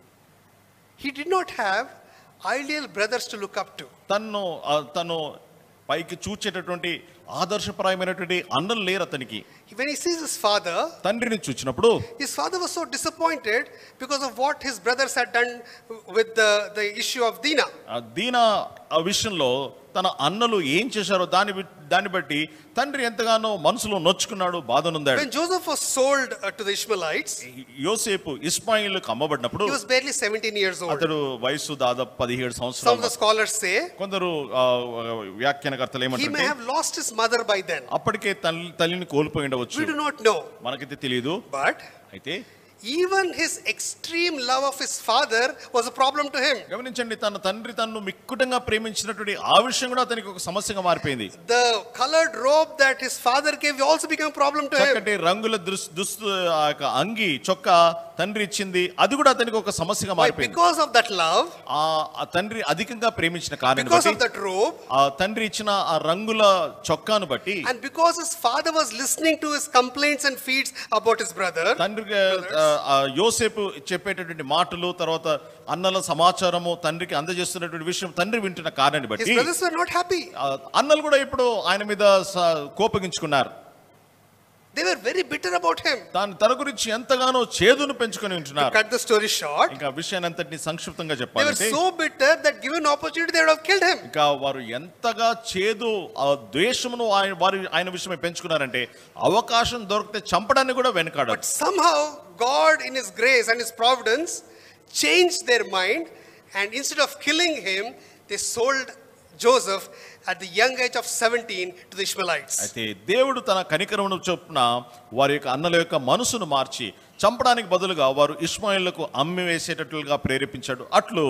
He did not have ideal brothers to look up to. తన్ను ఆ, తను పైకి చూచేటటువంటి ఆదర్శప్రాయమైనటువంటి అన్నలు లేరు అతనికి When he sees his father, తండ్రిని చూచినప్పుడు his father was so disappointed because of what his brothers had done with the, the issue of Dina. ఆ దీన ఆ విషయంలో తన అన్నలు ఏం చేశారో దాన్ని బి- దాన్ని బట్టి తండ్రి ఎంతగానో మనసులో నొచ్చుకున్నాడు బాధనుందాడు When Joseph was sold uh, to the Ishmaelites, యోసేపు ఇస్మాయిల్కు అమ్మబడినప్పుడు he was barely 17 years old. అతడు వయసు దాదాపు పదిహేడు Some of సంవత్సరాలు the scholars say కొందరు ఆ, వ్యాఖ్యానకర్తలు he may ఏమంటారు have lost his mother by then. అప్పటికే తల్లి తల్లిని కోల్పోయి ఉండవచ్చు We do not know. మనకైతే తెలియదు But అయితే even his extreme love of his father was a problem to him. గమనించండి తన తండ్రి తనను మిక్కుటంగా ప్రేమించినటువంటి ఆ విషయం కూడా అతనికి ఒక సమస్యగా మారిపోయింది The colored robe that his father gave also became a problem to him. చక్కటి రంగుల దుస్ దుస్తు ఆ యొక్క అంగి చొక్కా తండ్రి ఇచ్చింది అది కూడా అతనికి ఒక సమస్యగా Why? మారిపోయింది Because of that love, ఆ ఆ తండ్రి అధికంగా ప్రేమించిన కారణం because బట్టి of that robe, ఆ తండ్రి ఇచ్చిన ఆ రంగుల చొక్కాను బట్టి and because his father was listening to his complaints and feeds about his brother, తండ్రికి ఆ, ఆ యోసేపు చెప్పేటటువంటి మాటలు తర్వాత అన్నల సమాచారము తండ్రికి అందజేస్తున్నటువంటి విషయం తండ్రి వింటున్న కారణాన్ని his బట్టి brothers were not happy. ఆ అన్నలు కూడా ఇప్పుడు ఆయన మీద స- కోపగించుకున్నారు They were very bitter about him. తాను తన గురించి ఎంతగానో చేదును పెంచుకొని To ఉంటున్నారు cut the story short, ఇంకా విషయాన్ని అంతటిని సంక్షిప్తంగా they were చెప్పాలంటే so bitter that given opportunity they would have killed him. ఇంకా వారు ఎంతగా చేదు ఆ ద్వేషమును ఆయన వారి ఆయన విషయమై పెంచుకున్నారంటే అవకాశం దొరికితే చంపడాన్ని కూడా వెనకాడరు But somehow God in his grace and his providence changed their mind and instead of killing him, they sold Joseph at the young age of 17 to the Ishmaelites. అయితే దేవుడు తన కనికరమును చొప్పున వారి యొక్క అన్నల యొక్క మనసును మార్చి చంపడానికి బదులుగా వారు ఇస్మాయిల్లకు అమ్మి వేసేటట్లుగా ప్రేరేపించాడు అట్లు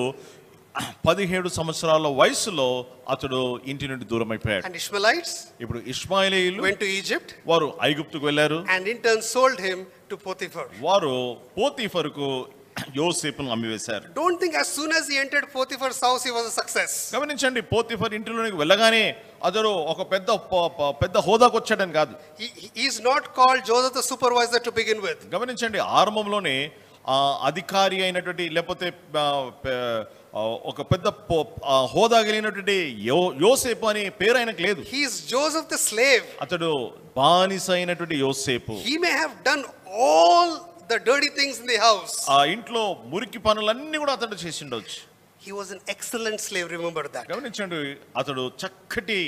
పదిహేడు సంవత్సరాల వయసులో అతడు ఇంటి నుండి దూరం అయిపోయాడు And Ishmaelites ఇప్పుడు ఇస్మాయిలీలు went to Egypt వారు ఐగుప్తుకు వెళ్ళారు and in turn sold him to Potiphar. వారు పోతీఫరుకు యోసేపును అమ్మివేశారు Don't think as soon as he entered Potiphar's house, he was a success. గమనించండి పోతీఫర్ ఇంటిలోనికి వెళ్ళగానే అతడు ఒక పెద్ద ప- ప- పెద్ద హోదాకు వచ్చాడని కాదు He, he is not called Joseph the supervisor to begin with. గమనించండి ఆరంభంలోనే ఆ అధికారి అయినటువంటి లేకపోతే ఆ, ప- ఆ, ఒక పెద్ద పో- ఆ, హోదా కలిగినటువంటి యో యోసేపు అని పేరు ఆయనకు లేదు He is Joseph the slave. అతడు బానిస అయినటువంటి యోసేపు He may have done all the dirty things in the house. ఆ ఇంట్లో మురికి పనులన్నీ కూడా అతడు చేసి ఉండొచ్చు He was an excellent slave, remember that. గమనించండి అతడు చక్కటి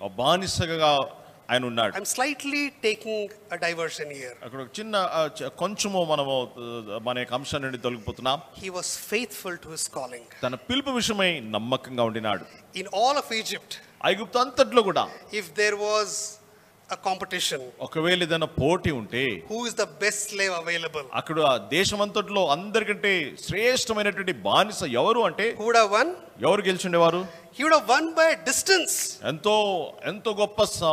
బానిసగా ఆయన ఉన్నాడు I'm slightly taking a diversion here. అక్కడ ఒక చిన్న ఆ, చ- కొంచెము మనము ఆ, మన యొక్క అంశం నుండి తొలగిపోతున్నాం He was faithful to his calling. తన పిలుపు విషయమై నమ్మకంగా ఉండినాడు In all of Egypt, ఐగుప్తు అంతట్లో కూడా if there was a competition, ఒకవేళ ఏదైనా పోటీ ఉంటే who is the best slave available? అక్కడ ఆ దేశమంతట్లో అందరికంటే శ్రేష్టమైనటువంటి బానిస ఎవరు అంటే Who would have won? ఎవరు గెలిచిండేవారు He would have won by a distance. ఎంతో ఎంతో గొప్ప స-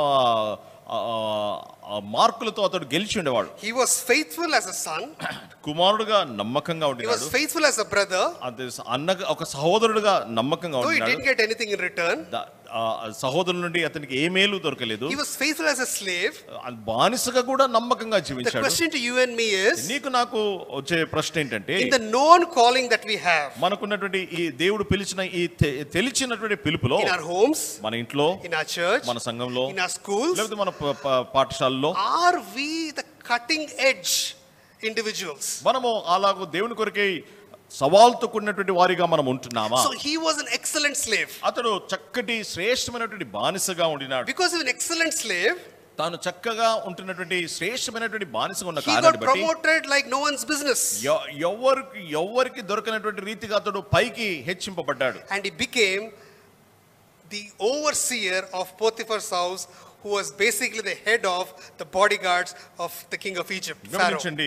ఆ, ఆ, మార్కులతో అతడు గెలిచి ఉండేవాడు He was faithful as a son. కుమారుడుగా నమ్మకంగా He was ఉండినాడు faithful as a brother. అదే అన్న ఒక సహోదరుడుగా నమ్మకంగా Though he ఉండినాడు didn't get anything in return, ద- ఆ సహోదరుల నుండి అతనికి ఏ మేలు దొరకలేదు he was faithful as a slave. ఆ బానిసగా కూడా నమ్మకంగా The జీవించాడు question to you and me is నీకు నాకు వచ్చే ప్రశ్న ఏంటంటే in the known calling that we have మనకున్నటువంటి ఈ దేవుడు పిలిచిన ఈ తె- తెలిచినటువంటి పిలుపులో in our homes, మన ఇంట్లో in our church, మన సంఘంలో in our schools, లేకపోతే మన ప- ప- పాఠశాలలో are we the cutting edge individuals? మనము అలాగూ దేవుని కొరకే సవాల్తో కూడినటువంటి వారిగా మనం ఉంటున్నామా So he was an excellent slave. అతడు చక్కటి శ్రేష్టమైనటువంటి బానిసగా ఉండినాడు Because he was an excellent slave, తాను చక్కగా ఉంటున్నటువంటి శ్రేష్టమైనటువంటి బానిసగా ఉన్న he got కారణాన్ని బట్టి promoted like no one's business. ఎ- ఎవరికి ఎవరికి దొరకనటువంటి రీతిగా అతడు పైకి హెచ్చింపబడ్డాడు And he became the overseer of Potiphar's house, who was basically the head of the bodyguards of the king of Egypt, Pharaoh. గమనించండి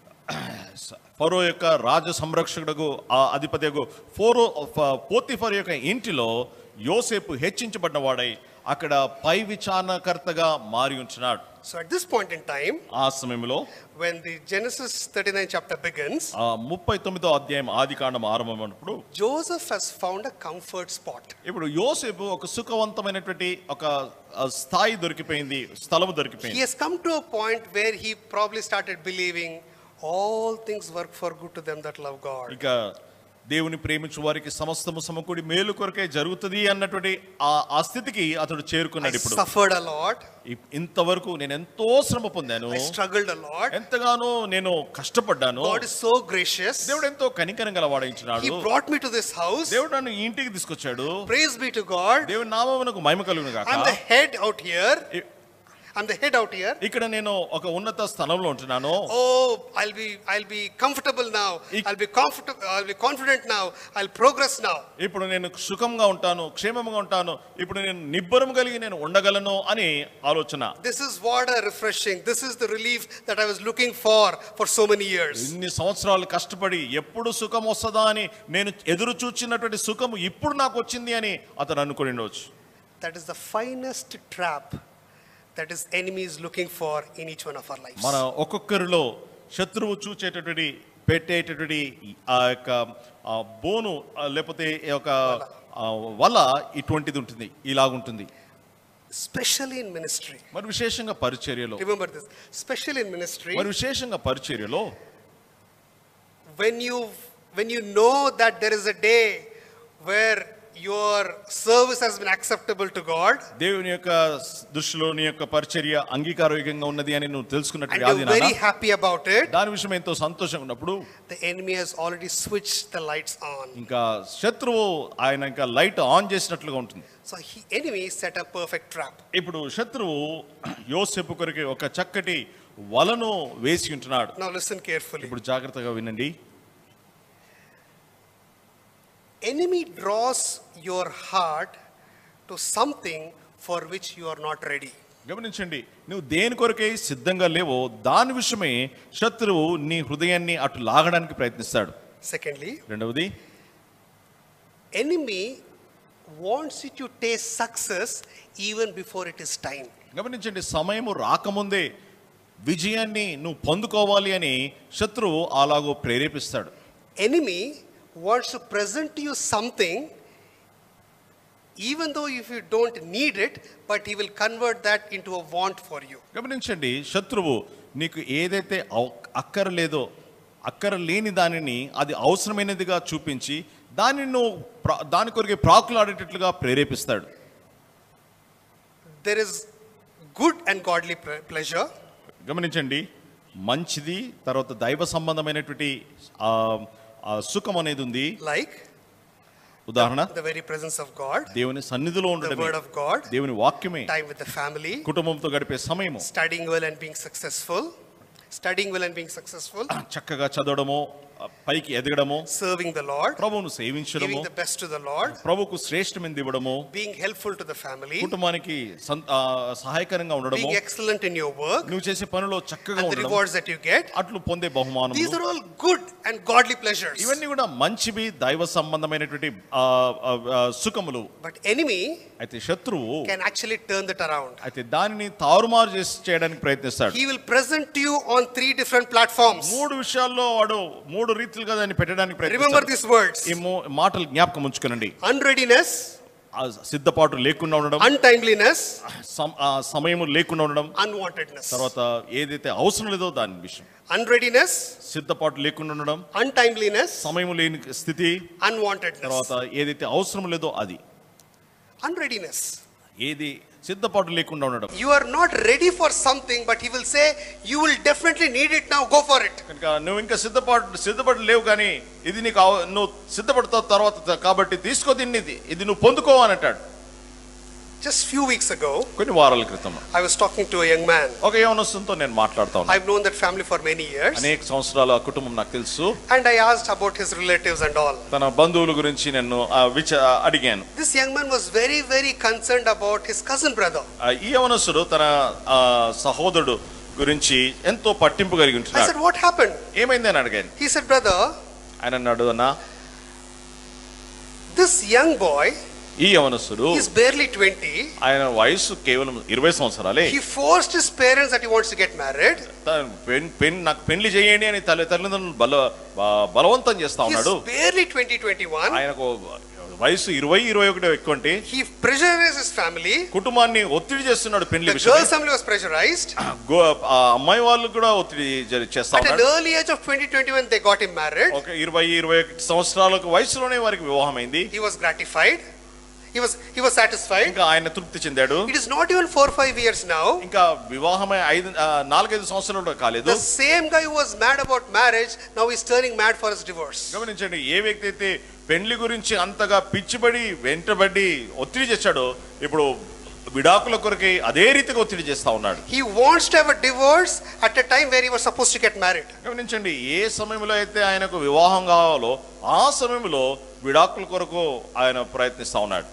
ఫరో యొక్క రాజ సంరక్షకుడు ఆ అధిపతి ఫోరో ఫ- పోతిఫర్ యొక్క ఇంటిలో యోసేపు హెచ్చించబడిన వాడై అక్కడ పై విచారణకర్తగా మారి ఉంటున్నాడు So at this point in time, ఆ సమయంలో when the Genesis 39 chapter begins, ఆ ముప్పై తొమ్మిదో అధ్యాయం ఆది కాండం ఆరంభమైనప్పుడు Joseph has found a comfort spot. ఇప్పుడు యోసేపు ఒక సుఖవంతమైనటువంటి ఒక ఆ, స్థాయి దొరికిపోయింది స్థలము He దొరికిపోయింది has come to a point where he probably started believing all things work for good to them that love God. ఇక దేవుని ప్రేమించు వారికి సమస్తము సమకూడి మేలు కొరకే జరుగుతుంది అన్నటువంటి ఆ ఆ స్థితికి అతడు I చేరుకున్నాడు ఇప్పుడు suffered a lot. ఇ- ఇంతవరకు నేను ఎంతో శ్రమ పొందాను I struggled a lot. ఎంతగానో నేను కష్టపడ్డాను God is so gracious. దేవుడు ఎంతో కనికరం గల He వాడించినాడు brought me to this house. దేవుడు నన్ను ఈ ఇంటికి తీసుకొచ్చాడు Praise be to God. దేవుని నామమునకు మహిమ కలుగును గాక I'm the head out here. E- I'm the head out here. ఇక్కడ నేను ఒక ఉన్నత స్థానంలో ఉంటున్నాను Oh, I'll be I'll be comfortable now. Ik- I'll be comfortable. I'll be confident now. I'll progress now. ఇప్పుడు నేను సుఖంగా ఉంటాను క్షేమంగా ఉంటాను ఇప్పుడు నేను నిబ్బరం కలిగి నేను ఉండగలను అని ఆలోచన This is what a refreshing. This is the relief that I was looking for for so many years. ఇన్ని సంవత్సరాలు కష్టపడి ఎప్పుడు సుఖం వస్తుందా అని నేను ఎదురు చూచినటువంటి సుఖము ఇప్పుడు నాకు వచ్చింది అని అతను అనుకుని ఉండవచ్చు That is the finest trap that is enemies looking for in each one of our lives. మన ఒక్కొక్కరిలో శత్రువు చూచేటటువంటి పెట్టేటటువంటి ఆ యొక్క ఆ బోను ఆ లేకపోతే ఈ యొక్క ఆ వల ఇటువంటిది ఉంటుంది ఇలాగుంటుంది Especially in ministry. మరి విశేషంగా పరిచర్యలో Remember this. Especially in ministry, మరి విశేషంగా పరిచర్యలో when you when you know that there is a day where your service has been acceptable to God దేవుని యొక్క దృష్టిలో నీ యొక్క పరిచర్య అంగీకారయోగ్యంగా ఉన్నది అని నువ్వు and తెలుసుకున్నట్టు you're అది very happy about it, దాని విషయం ఎంతో సంతోషంగా ఉన్నప్పుడు the enemy has already switched the lights on. ఇంకా శత్రువు ఆయన ఇంకా లైట్ ఆన్ చేసినట్లుగా ఉంటుంది So he enemy set a perfect trap. ఇప్పుడు శత్రువు యోసేపు కొరికి ఒక చక్కటి వలను వేసి ఉంటున్నాడు Now listen carefully. ఇప్పుడు జాగ్రత్తగా వినండి Enemy draws your heart to something for which you are not ready. గమనించండి నువ్వు దేని కొరకై సిద్ధంగా లేవో దాని విషయమే శత్రువు నీ హృదయాన్ని అటు లాగడానికి ప్రయత్నిస్తాడు Secondly, రెండవది enemy wants you to taste success even before it is time. గమనించండి సమయము రాకముందే విజయాన్ని నువ్వు పొందుకోవాలి అని శత్రువు అలాగో ప్రేరేపిస్తాడు Enemy wants to present to you something even though if you don't need it, but he will convert that into a want for you. గమనించండి శత్రువు నీకు ఏదైతే అవ- అక్కరలేదో అక్కర లేని దానిని అది అవసరమైనదిగా చూపించి దానిని నువ్వు ప్రా- దాని కొరకే ప్రాకులాడేటట్లుగా ప్రేరేపిస్తాడు There is good and godly ple- pleasure, గమనించండి మంచిది తర్వాత దైవ సంబంధమైనటువంటి ఆ, ఆ సుఖం అనేది ఉంది like ఉదాహరణ the very presence of God, దేవుని సన్నిధిలో the ఉండడమే word of God, దేవుని వాక్యమే time with the family, కుటుంబంతో గడిపే సమయము studying well and being successful, studying well and being successful, చక్కగా చదవడము ఆ, పైకి ఎదగడము serving the Lord, ప్రభువును సేవించడము giving the best to the Lord, ప్రభుకు శ్రేష్టమైనది ఇవ్వడము being helpful to the family, కుటుంబానికి సం- ఆ, సహాయకరంగా ఉండడము being excellent in your work, నువ్వు చేసే పనిలో చక్కగా and the ఉండడం rewards that you get. అట్లు పొందే బహుమానం These are all good and godly pleasures. ఇవన్నీ కూడా మంచివి దైవ సంబంధమైనటువంటి ఆ, ఆ, ఆ, సుఖములు But enemy అయితే శత్రువు can actually turn that around. అయితే దానిని తారుమారు చేసి చేయడానికి ప్రయత్నిస్తాడు He will present to you on three different platforms. మూడు విషయాల్లో వాడు మూడు రీతిలుగా దాన్ని పెట్టడానికి Remember ప్రయత్నిస్తాడు these words ఈ మూ- మాటలు జ్ఞాపకం ఉంచుకునండి unreadiness, ఆ సిద్ధపాటు లేకుండా ఉండడం untimeliness, సం- ఆ సమయము లేకుండా ఉండడం unwantedness. తర్వాత ఏదైతే అవసరం లేదో దాని విషయం Unreadiness, సిద్ధపాటు లేకుండా ఉండడం untimeliness, సమయం లేని స్థితి unwantedness. తర్వాత ఏదైతే అవసరం లేదో అది Unreadiness. ఏది సిద్ధపాటు లేకుండా ఉండడం You are not ready for something, but he will say, You will definitely need it now, go for it. కనుక నువ్వు ఇంకా సిద్ధపాటు సిద్ధపడి లేవు కానీ ఇది నీకు అవ- నువ్వు సిద్ధపడతావు తర్వాత కాబట్టి తీసుకో దీన్ని ఇది ఇది నువ్వు పొందుకో అని అంటాడు Just few weeks ago, కొన్ని వారాల క్రితం I was talking to a young man. ఒక యవనస్తుతో నేను మాట్లాడుతా ఉన్నాను I've known that family for many years, అనేక సంవత్సరాలు ఆ కుటుంబం నాకు తెలుసు and I asked about his relatives and all. తన బంధువుల గురించి నేను ఆ, విచ అడిగాను This young man was very, very concerned about his cousin brother. ఆ, ఈ యవనస్తుడు తన ఆ, సహోదరుడు గురించి ఎంతో పట్టింపు కలిగి I ఉంటున్నాడు said, What happened? ఏమైంది అని అడిగాను He said, Brother, ఆయన అన్నాడు అన్న this young boy ఈ యవనస్తుడు He's barely 20. ఆయన వయసు కేవలం ఇరవై సంవత్సరాలే He forced his parents that he wants to get married. తను పెన్ పెన్ నాకు పెళ్లి చేయండి అని తల్లి తల్లిదండ్రులను బల బ- బలవంతం చేస్తా He's ఉన్నాడు barely 20, 21. ఆయనకు వయసు ఇరవై ఇరవై ఒకటి ఎక్కువ అంటే He pressurized his family. కుటుంబాన్ని ఒత్తిడి చేస్తున్నాడు పెళ్లి The విషయం girl family was pressurized. ఆ అమ్మాయి వాళ్ళు కూడా ఒత్తిడి జరి- చేస్తా At an ఉన్నాడు early age of 20, 21, they got him married. ఒక ఇరవై ఇరవై ఒకటి సంవత్సరాలకు వయసులోనే వారికి వివాహమైంది He was gratified. He was he was satisfied. ఇంకా ఆయన తృప్తి చెందాడు It is not even four five years now. ఇంకా వివాహమై ఐదు ఆ, నాలుగైదు సంవత్సరాలు కూడా కాలేదు The same guy who was mad about marriage now is turning mad for his divorce. గమనించండి ఏ వ్యక్తి అయితే పెళ్లి గురించి అంతగా పిచ్చిబడి వెంటబడి ఒత్తిడి చేశాడో ఇప్పుడు విడాకుల కొరకై అదే రీతిగా ఒత్తిడి చేస్తా ఉన్నాడు He wants to have a divorce at a time where he was supposed to get married. గమనించండి ఏ సమయంలో అయితే ఆయనకు వివాహం కావాలో ఆ సమయంలో విడాకుల కొరకు ఆయన ప్రయత్నిస్తా ఉన్నాడు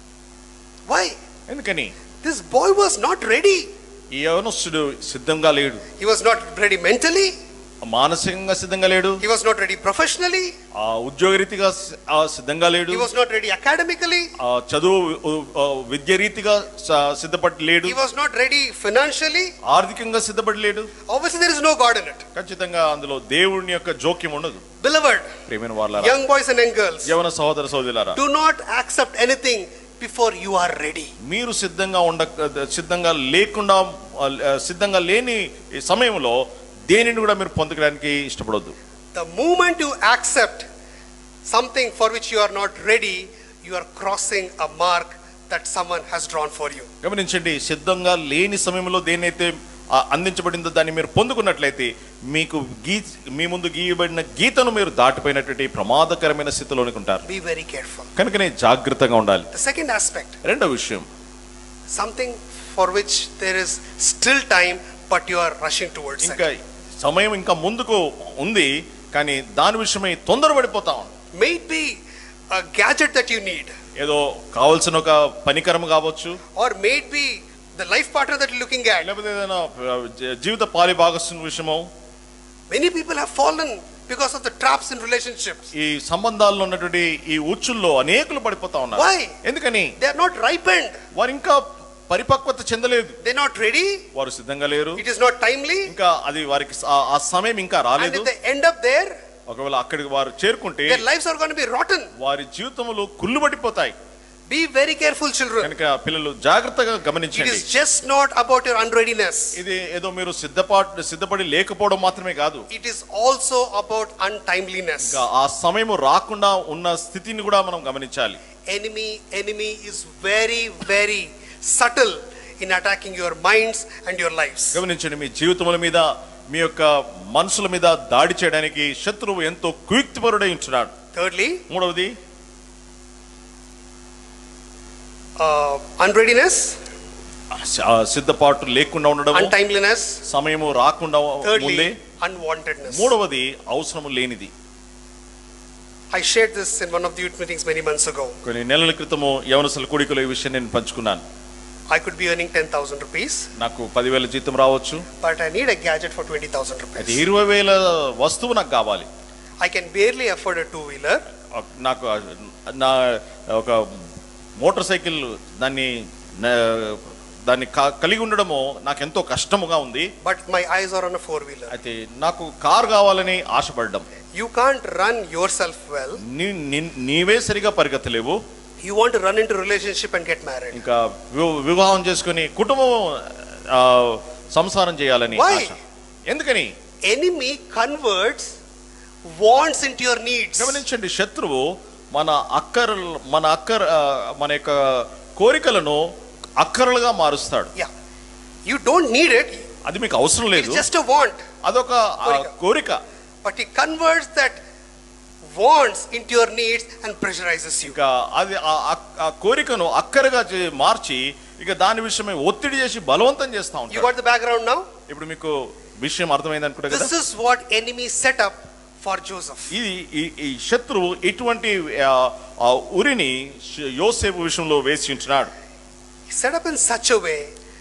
Why? ఎందుకని This boy was not ready. ఈ యవనస్తుడు సిద్ధంగా లేడు He was not ready mentally. మానసికంగా సిద్ధంగా లేడు He was not ready professionally. ఆ ఉద్యోగరీతిగా సి- ఆ సిద్ధంగా లేడు He was not ready academically. ఆ చదువు ఉ- ఆ విద్య రీతిగా స- సిద్ధపడి లేడు He was not ready financially. ఆర్థికంగా సిద్ధపడి లేడు Obviously, there is no God in it. ఖచ్చితంగా అందులో దేవుని యొక్క జోక్యం ఉండదు Beloved, ప్రేమైన వాళ్ళ young boys and young girls, యవన సహోదర సహోదరులారా do not accept anything before you are ready. మీరు సిద్ధంగా ఉండ సిద్ధంగా లేకుండా ఆ, సిద్ధంగా లేని ఈ సమయంలో దేనిని కూడా మీరు పొందడానికి ఇష్టపడొద్దు The moment you accept something for which you are not ready, you are crossing a mark that someone has drawn for you. గమనించండి సిద్ధంగా లేని సమయంలో దేనైతే ఆ, అందించబడిందో దాన్ని మీరు పొందుకున్నట్లయితే మీకు గీ మీ ముందు గీయబడిన గీతను మీరు దాటిపోయినటువంటి ప్రమాదకరమైన స్థితిలోనికి ఉంటారు Be very careful. కనుకనే జాగ్రత్తగా ఉండాలి The second aspect, రెండో విషయం something for which there is still time, but you are rushing towards it. ఇంకా సమయం ఇంకా ముందుకు ఉంది కానీ దాని విషయమై తొందరపడిపోతా ఉంది May it be a gadget that you need, ఏదో కావలసిన ఒక పనికరం కావచ్చు or may it be the life partner that you're looking at. లేకపోతే ఏదైనా ఆ, జీ- జీవిత పాలి భాగస్వామి విషయమో Many people have fallen because of the traps in relationships. ఈ సంబంధాల్లో ఉన్నటువంటి ఈ ఉచ్చుల్లో అనేకులు పడిపోతా ఉన్నారు Why? ఎందుకని They are not ripened. వారు ఇంకా పరిపక్వత చెందలేదు They're not ready. వారు సిద్ధంగా లేరు It is not timely. ఇంకా అది వారికి ఆ- ఆ సమయం ఇంకా And రాలేదు if they end up there, ఒకవేళ అక్కడికి వారు చేరుకుంటే their lives are going to be rotten. వారి జీవితములు కుళ్ళు పడిపోతాయి Be very careful, children. కనుక పిల్లలు జాగ్రత్తగా It గమనించండి is just not about your unreadiness. ఇది ఏదో మీరు సిద్ధపాటు సిద్ధపడి లేకపోవడం మాత్రమే కాదు It is also about untimeliness. ఇంకా ఆ సమయం రాకుండా ఉన్న స్థితిని కూడా మనం గమనించాలి Enemy, enemy is very, very subtle in attacking your minds and your lives. గమనించండి మీ జీవితముల మీద మీ యొక్క మనసుల మీద దాడి చేయడానికి శత్రువు ఎంతో కుయుక్తిపరుడై ఉంటున్నాడు Thirdly, మూడవది uh, unreadiness, ఆ సిద్ధపాటు లేకుండా ఉండడం untimeliness. సమయము రాకుండా ముందే Thirdly, unwantedness. మూడవది అవసరము లేనిది I shared this in one of the youth meetings many months ago. కొన్ని నెలల క్రితము యవనసుల కూడికలో ఈ విషయం నేను పంచుకున్నాను I could be earning 10,000 rupees, నాకు పదివేల జీతం రావచ్చు but I need a gadget for 20,000 అయితే rupees. ఇరవై వేల వస్తువు నాకు కావాలి I can barely afford a two wheeler. ఒక- నాకు నా ఒక మోటార్ సైకిల్ దాన్ని నా- దాన్ని క- కలిగి ఉండడము నాకు ఎంతో కష్టముగా ఉంది But my eyes are on a four wheeler. అయితే నాకు కారు కావాలని ఆశపడ్డం You can't run yourself well. నీ నీ- నీవే సరిగా పరిగెత్తలేవు You want to run into relationship and get married. ఇంకా వి- వివాహం చేసుకుని కుటుంబం ఆ, సంసారం చేయాలని Why? ఆశ ఎందుకని Enemy converts wants into your needs. గమనించండి శత్రువు మన అక్కర మన అక్కర ఆ, మన యొక్క కోరికలను అక్కరలుగా మారుస్తాడు Yeah. You don't need it. అది మీకు అవసరం లేదు It's just a want. అదొక ఆ, కోరిక. కోరిక But he converts that wants into your needs and pressurizes you. ఇంకా అది ఆ- ఆ- ఆ కోరికను అక్కరగా చే- మార్చి ఇక దాని విషయమై ఒత్తిడి చేసి బలవంతం చేస్తా You ఉంటాడు got the background now? ఇప్పుడు మీకు విషయం అర్థమైంది అనుకుంటా కదా This is what enemy set up for Joseph. ఇది ఈ- ఈ శత్రువు ఇటువంటి ఆ, ఆ ఉరిని శ- యోసేపు విషయంలో వేసి ఉంటున్నాడు He set up in such a way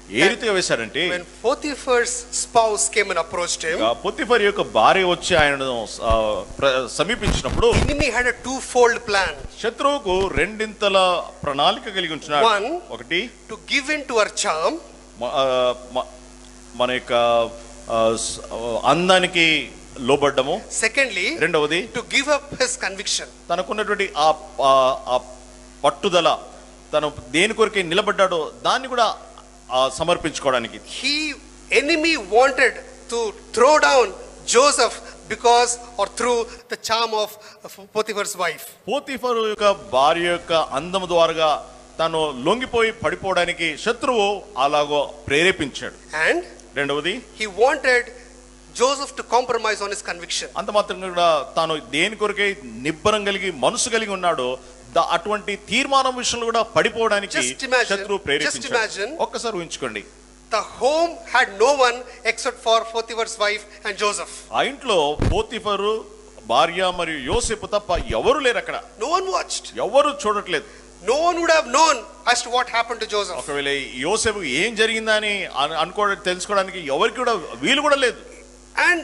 ఏ రీతిగా వేశాడంటే When Potiphar's spouse came and approached him, ఆ పొత్తిఫర్ యొక్క భార్య వచ్చి ఆయనను ఆ, ప్ర- సమీపించినప్పుడు enemy had a twofold plan శత్రువుకు రెండింతల ప్రణాళిక కలిగి ఉంటున్నాడు One. ఒకటి to give in to her charm, మ- ఆ, మ- మన యొక్క ఆ, స- అందానికి లోబడ్డము secondly, రెండవది to give up his conviction. తనకున్నటువంటి ఆ ఆ- ఆ పట్టుదల తను దేని కొరకే నిలబడ్డాడో దాన్ని కూడా ఆ, సమర్పించుకోవడానికి He enemy wanted to throw down Joseph because or through the charm of Potiphar's wife. Potiphar యొక్క భార్య యొక్క అందము ద్వారా తను లొంగిపోయి పడిపోవడానికి శత్రువు అలాగో ప్రేరేపించాడు And రెండవది he wanted Joseph to compromise on his conviction. అంత మాత్రం కూడా తాను దేని కొరకే నిబ్బరం కలిగి మనసు కలిగి ఉన్నాడో దా- అటువంటి తీర్మానం విషయంలో కూడా పడిపోవడానికి Just imagine- శత్రువు just ప్రేరేపించాడు imagine. ఒక్కసారి ఊహించుకోండి The home had no one except for Potiphar's wife and Joseph. ఆ ఇంట్లో పోతిఫరు భార్య మరియు యోసేపు తప్ప ఎవరు లేరు అక్కడ No one watched. ఎవరు చూడట్లేదు No one would have known as to what happened to Joseph. ఒకవేళ యోసేపు ఏం జరిగిందని అను- అనుకోవడం తెలుసుకోవడానికి ఎవరికి కూడా వీలు కూడా లేదు And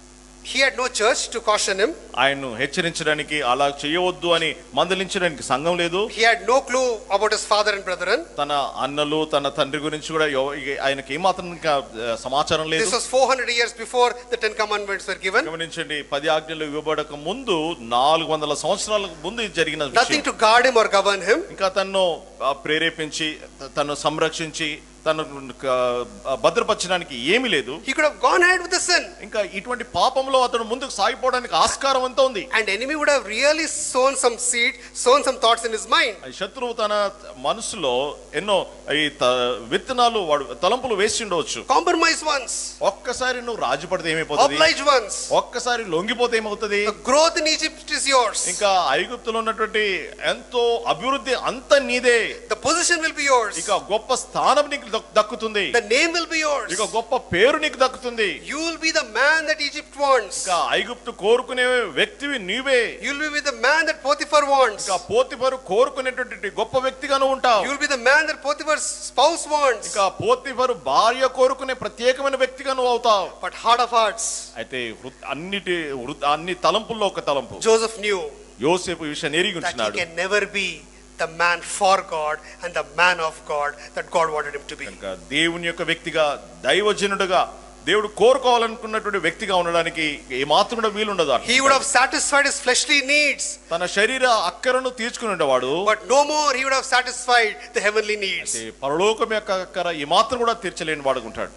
he had no church to caution him. ఆయన్ను హెచ్చరించడానికి అలా చేయవద్దు అని మందలించడానికి సంఘం లేదు He had no clue about his father and brethren. తన అన్నలు తన తండ్రి గురించి కూడా ఎవ- ఆయనకి ఏమాత్రం ఇంకా ఆ, సమాచారం లేదు This was 400 years before the Ten Commandments were given. గమనించండి పది ఆజ్ఞలు ఇవ్వబడక ముందు నాలుగు వందల సంవత్సరాల ముందు ఇది జరిగిన విషయం. Nothing to guard him or govern him. ఇంకా తన్ను ఆ, ప్రేరేపించి త- తను సంరక్షించి తను ఆ, భద్రపరచడానికి ఏమీ లేదు He could have gone ahead with the sin. ఇంకా ఇటువంటి పాపంలో అతను ముందుకు సాగిపోవడానికి ఆస్కారం అంతా ఉంది And enemy would have really sown some seed, sown some thoughts in his mind. ఆ శత్రువు తన మనసులో ఎన్నో ఈ త- విత్తనాలు వాడు తలంపులు వేసి ఉండవచ్చు Compromise once. ఒక్కసారి నువ్వు రాజు పడితే ఏమైపోతుంది Oblige once. ఒక్కసారి లొంగిపోతే ఏమవుతుంది The growth in Egypt is yours. ఇంకా ఐగుప్తులో ఉన్నటువంటి ఎంతో అభివృద్ధి అంత నీదే The position will be yours. ఇక గొప్ప స్థానం నీకు దక్- దక్కుతుంది The name will be yours. ఇక గొప్ప పేరు నీకు దక్కుతుంది You will be the man that Egypt wants. ఇక ఐగుప్తు కోరుకునే వ్యక్తివి నీవే You will be with the man that Potiphar wants. ఇక పోతిఫరు కోరుకునేటువంటి గొప్ప వ్యక్తిగా నువ్వు ఉంటావు You will be the man that Potiphar's spouse wants. ఇక పోతిఫరు భార్య కోరుకునే ప్రత్యేకమైన వ్యక్తిగా నువ్వు అవుతావు But heart of hearts, అయితే వృత్- అన్నిటి వృత్- అన్ని తలంపుల్లో ఒక తలంపు Joseph knew యోసేపు ఈ విషయం ఎరిగి that he ఉంటున్నాడు can never be the man for God and the man of God that God wanted him to be. కనుక దేవుని యొక్క వ్యక్తిగా దైవజనుడుగా దేవుడు కోరుకోవాలనుకున్నటువంటి వ్యక్తిగా ఉండడానికి ఏమాత్రం కూడా వీలుండదు He would have satisfied his fleshly needs, తన శరీర అక్కరను తీర్చుకుని ఉండేవాడు but no more he would have satisfied the heavenly needs. అయితే పరలోకం యొక్క అక్కర ఏమాత్రం కూడా తీర్చలేని వాడుకుంటాడు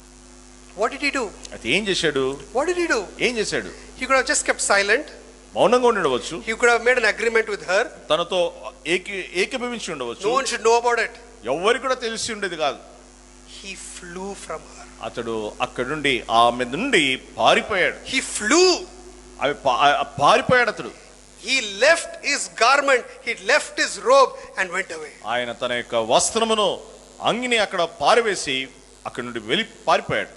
What did he do? అయితే ఏం చేశాడు What did he do? ఏం చేశాడు He could have just kept silent. మౌనంగా ఉండవచ్చు He could have made an agreement with her. తనతో ఏకి ఏకీభవించి ఉండవచ్చు No one should know about it. ఎవరికి కూడా తెలిసి ఉండేది కాదు He flew from her. అతడు అక్కడి నుండి ఆమె నుండి పారిపోయాడు He flew. అవి పా- ఆ పారిపోయాడు అతడు He left his garment, he left his robe and went away. ఆయన తన యొక్క వస్త్రమును అంగిని అక్కడ పారివేసి అక్కడి నుండి వెళ్ళి పారిపోయాడు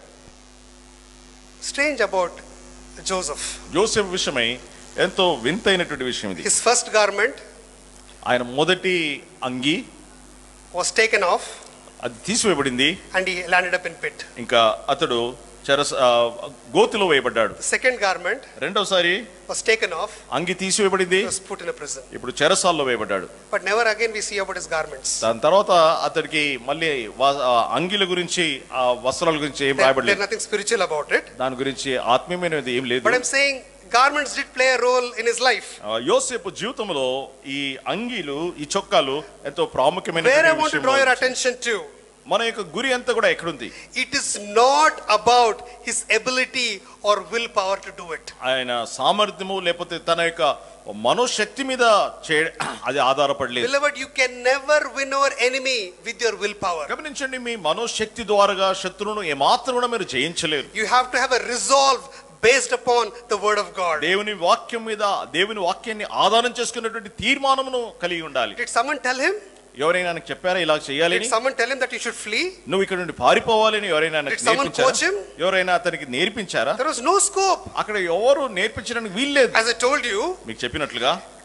Strange about Joseph. జోసెఫ్ విషయమై ఎంతో వింతైనటువంటి విషయం ఇది His first garment ఆయన మొదటి అంగి was taken off అది తీసివేయబడింది and he landed up in pit. ఇంకా అతడు చెరస ఆ, గోతిలో వేయబడ్డాడు The second garment రెండోసారి was taken off, అంగి తీసివేయబడింది he was put in a prison. ఇప్పుడు చెరసాల్లో వేయబడ్డాడు But never again we see about his garments. దాని తర్వాత అతడికి మళ్ళీ వా- ఆ అంగిల గురించి ఆ వస్త్రాల గురించి ఏం There- there's రాయబడలేదు nothing spiritual about it. దాని గురించి ఆత్మీయమైనది ఏం లేదు But I'm saying garments did play a role in his life. ఆ, యోసేపు జీవితంలో ఈ అంగీలు ఈ చొక్కాలు ఎంతో ప్రాముఖ్యమైన Where I want to draw your attention to, మన యొక్క గురి అంతా కూడా ఎక్కడుంది it is not about his ability or willpower to do it. ఆయన సామర్థ్యము లేకపోతే తన యొక్క మనోశక్తి మీద చే అది ఆధారపడలేదు Beloved, you can never win over enemy with your willpower. గమనించండి మీ మనోశక్తి ద్వారాగా శత్రువును ఏమాత్రం కూడా మీరు జయించలేరు You have to have a resolve based upon the word of God. దేవుని వాక్యం మీద దేవుని వాక్యాన్ని ఆధారం చేసుకున్నటువంటి తీర్మానమును కలిగి ఉండాలి Did someone tell him? ఎవరైనా ఆయనకు చెప్పారా ఇలా Did చేయాలని someone tell him that he should flee? నువ్వు ఇక్కడ నుండి పారిపోవాలని ఎవరైనా ఆయనకు Did someone నేర్పించారా? coach him? ఎవరైనా అతనికి నేర్పించారా There was no scope. అక్కడ ఎవరు నేర్పించడానికి వీల్లేదు As I told you, మీకు చెప్పినట్లుగా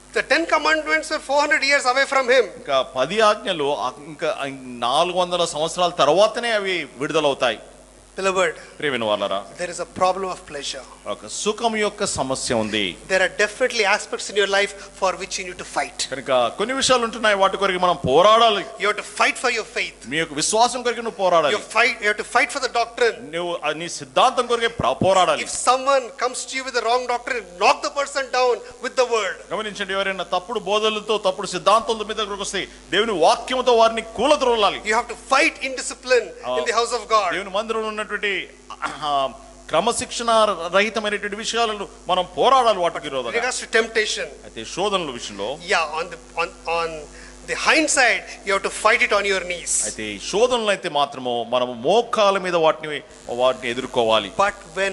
The Ten Commandments were 400 years away from him. ఇంకా పది ఆజ్ఞలు ఆ- ఇంకా నాలుగు వందల సంవత్సరాల తర్వాతనే అవి విడుదలవుతాయి Beloved, ప్రేమిన వాళ్ళరా there is a problem of pleasure. ఒక సుఖం యొక్క సమస్య ఉంది There are definitely aspects in your life for which you need to fight. కనుక కొన్ని విషయాలు ఉంటున్నాయి వాటి కొరకు మనం పోరాడాలి You have to fight for your faith. మీ యొక్క విశ్వాసం కొరకు నువ్వు You, పోరాడాలి have fight, you have to fight for the doctrine. నువ్వు ఆ నీ సిద్ధాంతం కొరకే ప్ర- పోరాడాలి If someone comes to you with the wrong doctrine, knock the person down with the word. గమనించండి ఎవరైనా తప్పుడు బోధలతో తప్పుడు సిద్ధాంతాల మీద దగ్గరకు వస్తే దేవుని వాక్యంతో వారిని కూలద్రోలాలి You have to fight in discipline in the house of God. దేవుని మందిరంలో ఉన్నటువంటి ఆ, క్రమశిక్షణ రహితమైనటువంటి విషయాలను మనం పోరాడాలి వాటికి In విరోధంగా regards to temptation, అయితే శోధనల విషయంలో yeah, on the on, on the hindsight, you have to fight it on your knees. అయితే ఈ శోధనలు అయితే మాత్రము మనము మోకాల మీద వాటిని వాటిని ఎదుర్కోవాలి But when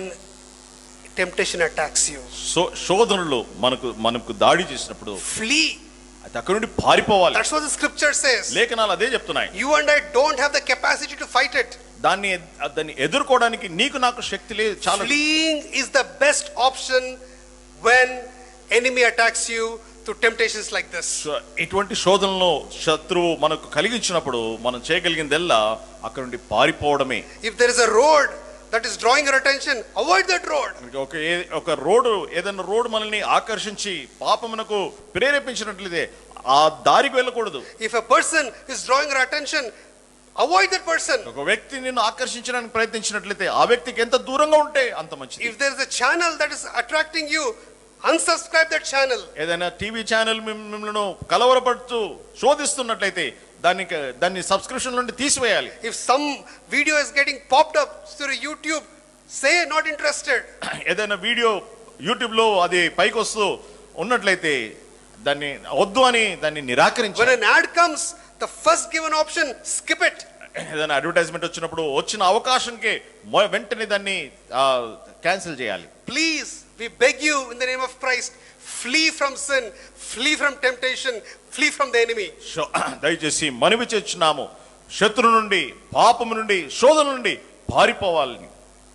temptation attacks you, సో శోధనలు మనకు మనకు దాడి చేసినప్పుడు flee. అయితే అక్కడ నుండి పారిపోవాలి That's what the scripture says. లేఖనాలు అదే చెప్తున్నాయి You and I don't have the capacity to fight it. దాన్ని దాన్ని ఎదుర్కోవడానికి నీకు నాకు శక్తి లేదు చాలా Fleeing is the best option when enemy attacks you through temptations like this. శ- ఇటువంటి శోధనలో శత్రువు మనకు కలిగించినప్పుడు మనం చేయగలిగిందల్లా అక్కడ నుండి పారిపోవడమే If there is a road that is drawing your attention, avoid that road. ఒక ఏ- ఒక రోడ్డు ఏదైనా రోడ్డు మనల్ని ఆకర్షించి పాపమునకు ప్రేరేపించినట్లయితే ఆ దారికి వెళ్ళకూడదు If a person is drawing your attention, avoid that person. ఒక వ్యక్తి నిన్ను ఆకర్షించడానికి ప్రయత్నించినట్లయితే ఆ వ్యక్తికి ఎంత దూరంగా ఉంటే అంత మంచిది If there is a channel that is attracting you, unsubscribe that channel. ఏదైనా టీవీ ఛానల్ మిమ్- మిమ్మల్ని కలవరపడుతూ శోధిస్తున్నట్లయితే దాన్ని దాన్ని సబ్స్క్రిప్షన్ నుండి తీసివేయాలి If some video is getting popped up through YouTube, say not interested. ఏదైనా వీడియో యూట్యూబ్ లో అది పైకి వస్తూ ఉన్నట్లయితే దాన్ని వద్దు అని దాన్ని When నిరాకరించాలి an ad comes, the first given option, skip it. ఏదైనా అడ్వర్టైజ్మెంట్ వచ్చినప్పుడు వచ్చిన అవకాశంకే మొ- వెంటనే దాన్ని క్యాన్సిల్ చేయాలి Please, we beg you in the name of Christ, flee from sin, flee from temptation, flee from the enemy. శో- దయచేసి మనవి చేస్తున్నాము శత్రు నుండి పాపము నుండి శోధన నుండి పారిపోవాలని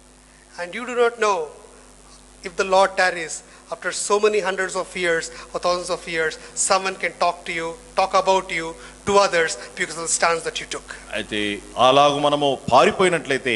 And you do not know if the Lord tarries after so many hundreds of years or thousands of years, someone can talk to you, talk about you to others because of the stance that you took. అయితే అలాగ మనము పారిపోయినట్లయితే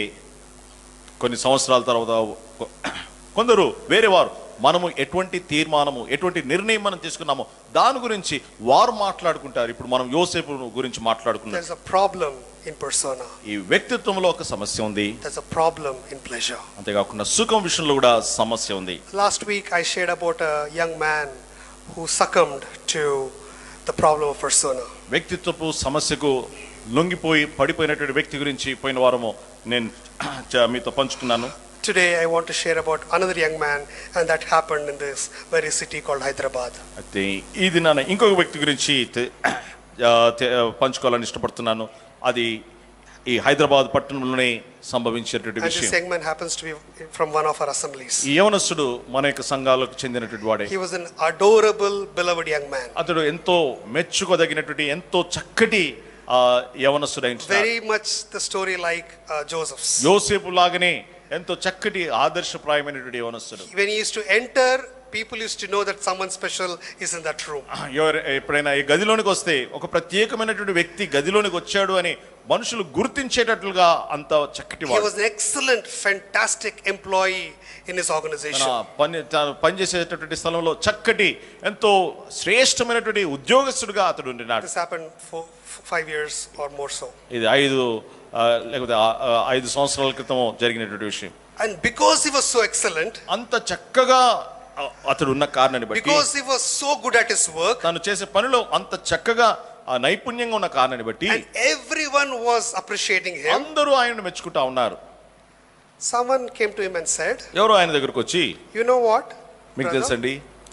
కొన్ని సంవత్సరాల తర్వాత కొ- కొందరు వేరే వారు మనము ఎటువంటి తీర్మానము ఎటువంటి నిర్ణయం మనం తీసుకున్నామో దాని గురించి వారు మాట్లాడుకుంటారు ఇప్పుడు మనం యోసేపు గురించి మాట్లాడుకున్నాం There's a problem in persona. ఈ వ్యక్తిత్వంలో ఒక సమస్య ఉంది There's a problem in pleasure. అంతేకాకుండా సుఖం విషయంలో కూడా సమస్య ఉంది Last week I shared about a young man who succumbed to the problem of persona. వ్యక్తిత్వపు సమస్యకు లొంగిపోయి పడిపోయినటువంటి వ్యక్తి గురించి పోయిన వారము నేను చ- మీతో పంచుకున్నాను Today I want to share about another young man and that happened in this very city called Hyderabad. అయితే ఈ దినాన ఇంకొక వ్యక్తి గురించి తె- ఆ, తె- పంచుకోవాలని ఇష్టపడుతున్నాను అది ఈ హైదరాబాద్ పట్టణంలోనే సంభవించేటువంటి And this విషయం young man happens to be from one of our assemblies. ఈ యవనస్తుడు మన యొక్క సంఘాలకు చెందినటువంటి వాడే He was an adorable, beloved young man. అతడు ఎంతో మెచ్చుకోదగినటువంటి ఎంతో చక్కటి ఆ యవనస్తుడైన Very much the story like uh, Joseph's. యోసేపు లాగానే ఎంతో చక్కటి ఆదర్శప్రాయమైనటువంటి యవనస్తుడు When he used to enter, people used to know that someone special is in that room. ఎవరు ఎప్పుడైనా ఈ గదిలోనికి వస్తే ఒక ప్రత్యేకమైనటువంటి వ్యక్తి గదిలోనికి వచ్చాడు అని మనుషులు గుర్తించేటట్లుగా అంత చక్కటి He వాడు was an excellent, fantastic employee in his తన organization. పని తాను పనిచేసేటటువంటి స్థలంలో చక్కటి ఎంతో శ్రేష్టమైనటువంటి ఉద్యోగస్తుడుగా అతడు ఉండినాడు This happened for f- five years or more so. ఇది ఐదు ఆ, లేకపోతే ఆ- ఆ, ఐదు సంవత్సరాల క్రితం జరిగినటువంటి విషయం And because he was so excellent, అంత చక్కగా ఆ, అతడు ఉన్న కారణాన్ని బట్టి because he was so good at his work, తను చేసే పనిలో అంత చక్కగా ఆ నైపుణ్యంగా ఉన్న కారణాన్ని బట్టి and everyone was appreciating him, అందరూ ఆయనను మెచ్చుకుంటా ఉన్నారు someone came to him and said, ఎవరో ఆయన దగ్గరకు వచ్చి You know what? మీకు brother? తెలుసండి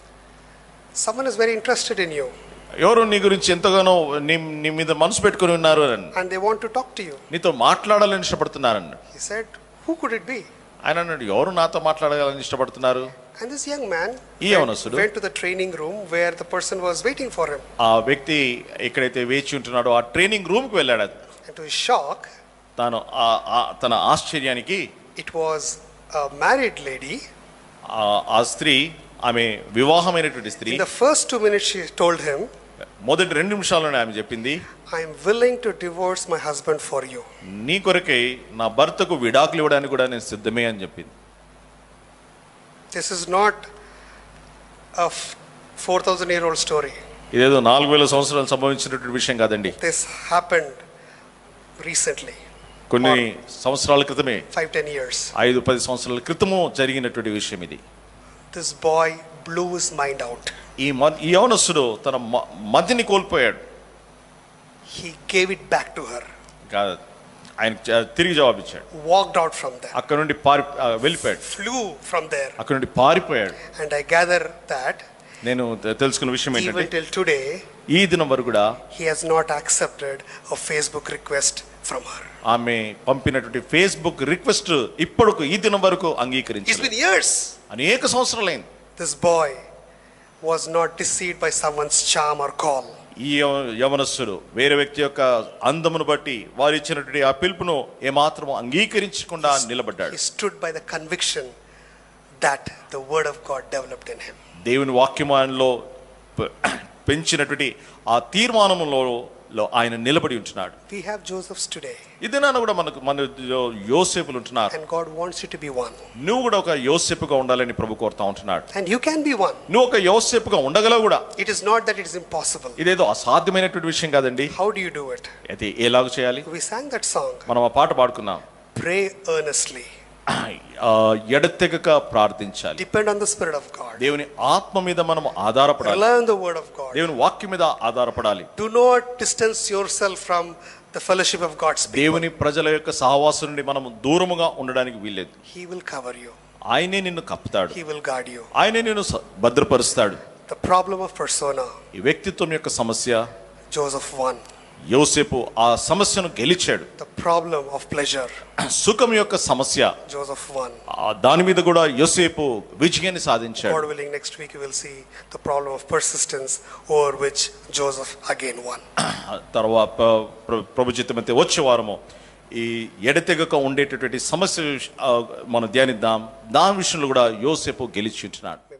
Someone is very interested in you ఎవరు నీ గురించి ఎంతగానో నీ నీ మీద మనసు పెట్టుకుని ఉన్నారు అని and they want to talk to you. నీతో మాట్లాడాలని ఇష్టపడుతున్నారన్న He said, Who could it be? ఆయన అన్నాడు ఎవరు నాతో మాట్లాడాలని ఇష్టపడుతున్నారు And this young man ఈ went, యవనస్తుడు went to the training room where the person was waiting for him. ఆ వ్యక్తి ఎక్కడైతే వేచి ఉంటున్నాడో ఆ ట్రైనింగ్ రూమ్ కి వెళ్ళాడు అది. And to his shock, తాను ఆ- ఆ- తన ఆశ్చర్యానికి it was a married lady ఆ- ఆ స్త్రీ ఆమె వివాహమైనటువంటి స్త్రీ In the first two minutes, she told him, మొదటి రెండు నిమిషాల్లోనే ఆమె చెప్పింది I am willing to divorce my husband for you. నీ కొరకై నా భర్తకు విడాకులు ఇవ్వడానికి కూడా నేను సిద్ధమే అని చెప్పింది This is not a 4,000 year old story. ఇదేదో నాలుగు వేల సంవత్సరాలు సంభవించినటువంటి విషయం కాదండి This happened recently, కొన్ని సంవత్సరాల క్రితమే five, ten years. ఐదు పది సంవత్సరాల క్రితము జరిగినటువంటి విషయం ఇది This boy blew his mind out. ఈ మ- ఈ యవనస్తుడు తన మ- మతిని కోల్పోయాడు He gave it back to her, కాదు ఆయన చ- తిరిగి జవాబిచ్చాడు walked out from there, అక్కడ నుండి పారి ఆ, వెళ్ళిపోయాడు flew from there. అక్కడ నుండి పారిపోయాడు And I gather that నేను తె- తెలుసుకున్న విషయం even ఏంటంటే till today, ఈ దినం వరకు కూడా he has not accepted a Facebook request from her. ఆమె పంపినటువంటి ఫేస్బుక్ రిక్వెస్ట్ ఇప్పటికు ఈ దినం వరకు It's అంగీకరించింది been years. అనేక సంవత్సరాలైంది This boy was not deceived by someone's charm or call. ఈ యవ- యవనస్తుడు వేరే వ్యక్తి యొక్క అందమును బట్టి వారు ఇచ్చినటువంటి ఆ పిలుపును ఏమాత్రం అంగీకరించకుండా నిలబడ్డాడు He stood by the conviction that the word of God developed in him. దేవుని వాక్యమానంలో పె- పెంచినటువంటి ఆ తీర్మానంలో లో ఆయన నిలబడి ఉంటున్నాడు We have Josephs today, ఇది నాన్న కూడా మనకు మన యోసేపులు ఉంటున్నారు and God wants you to be one. నువ్వు కూడా ఒక యోసేపుగా ఉండాలని ప్రభు కోరుతా ఉంటున్నాడు And you can be one. నువ్వు ఒక యోసేపుగా ఉండగలవు కూడా It is not that it is impossible. ఇదేదో అసాధ్యమైనటువంటి విషయం కాదండి How do you do it? అయితే ఎలాగ చేయాలి We sang that song. మనం ఆ పాట పాడుకున్నాం Pray earnestly. ఆ, ఎడతెగక ప్రార్థించాలి Depend on the Spirit of God. దేవుని ఆత్మ మీద మనం ఆధారపడాలి Rely on the word of God. దేవుని వాక్యం మీద ఆధారపడాలి Do not distance yourself from the fellowship of God's people. దేవుని ప్రజల యొక్క సహవాసం నుండి మనం దూరముగా ఉండడానికి వీల్లేదు He will cover you. ఆయనే నిన్ను కప్పుతాడు He will guard you. ఆయనే నిన్ను స- భద్రపరుస్తాడు The problem of persona, ఈ వ్యక్తిత్వం యొక్క సమస్య Joseph won. యోసేపు ఆ సమస్యను గెలిచాడు The problem of pleasure, సుఖం యొక్క సమస్య Joseph won. ఆ దాని మీద కూడా యోసేపు విజయాన్ని సాధించాడు God willing, next week you will see the problem of persistence over which Joseph again won. తర్వాత ప్రభు చిత్తమైతే వచ్చే వారము ఈ ఎడతెగక ఉండేటటువంటి సమస్య విష- ఆ, మనం ధ్యానిద్దాం దాని విషయంలో కూడా యోసేపు గెలిచి ఉంటున్నాడు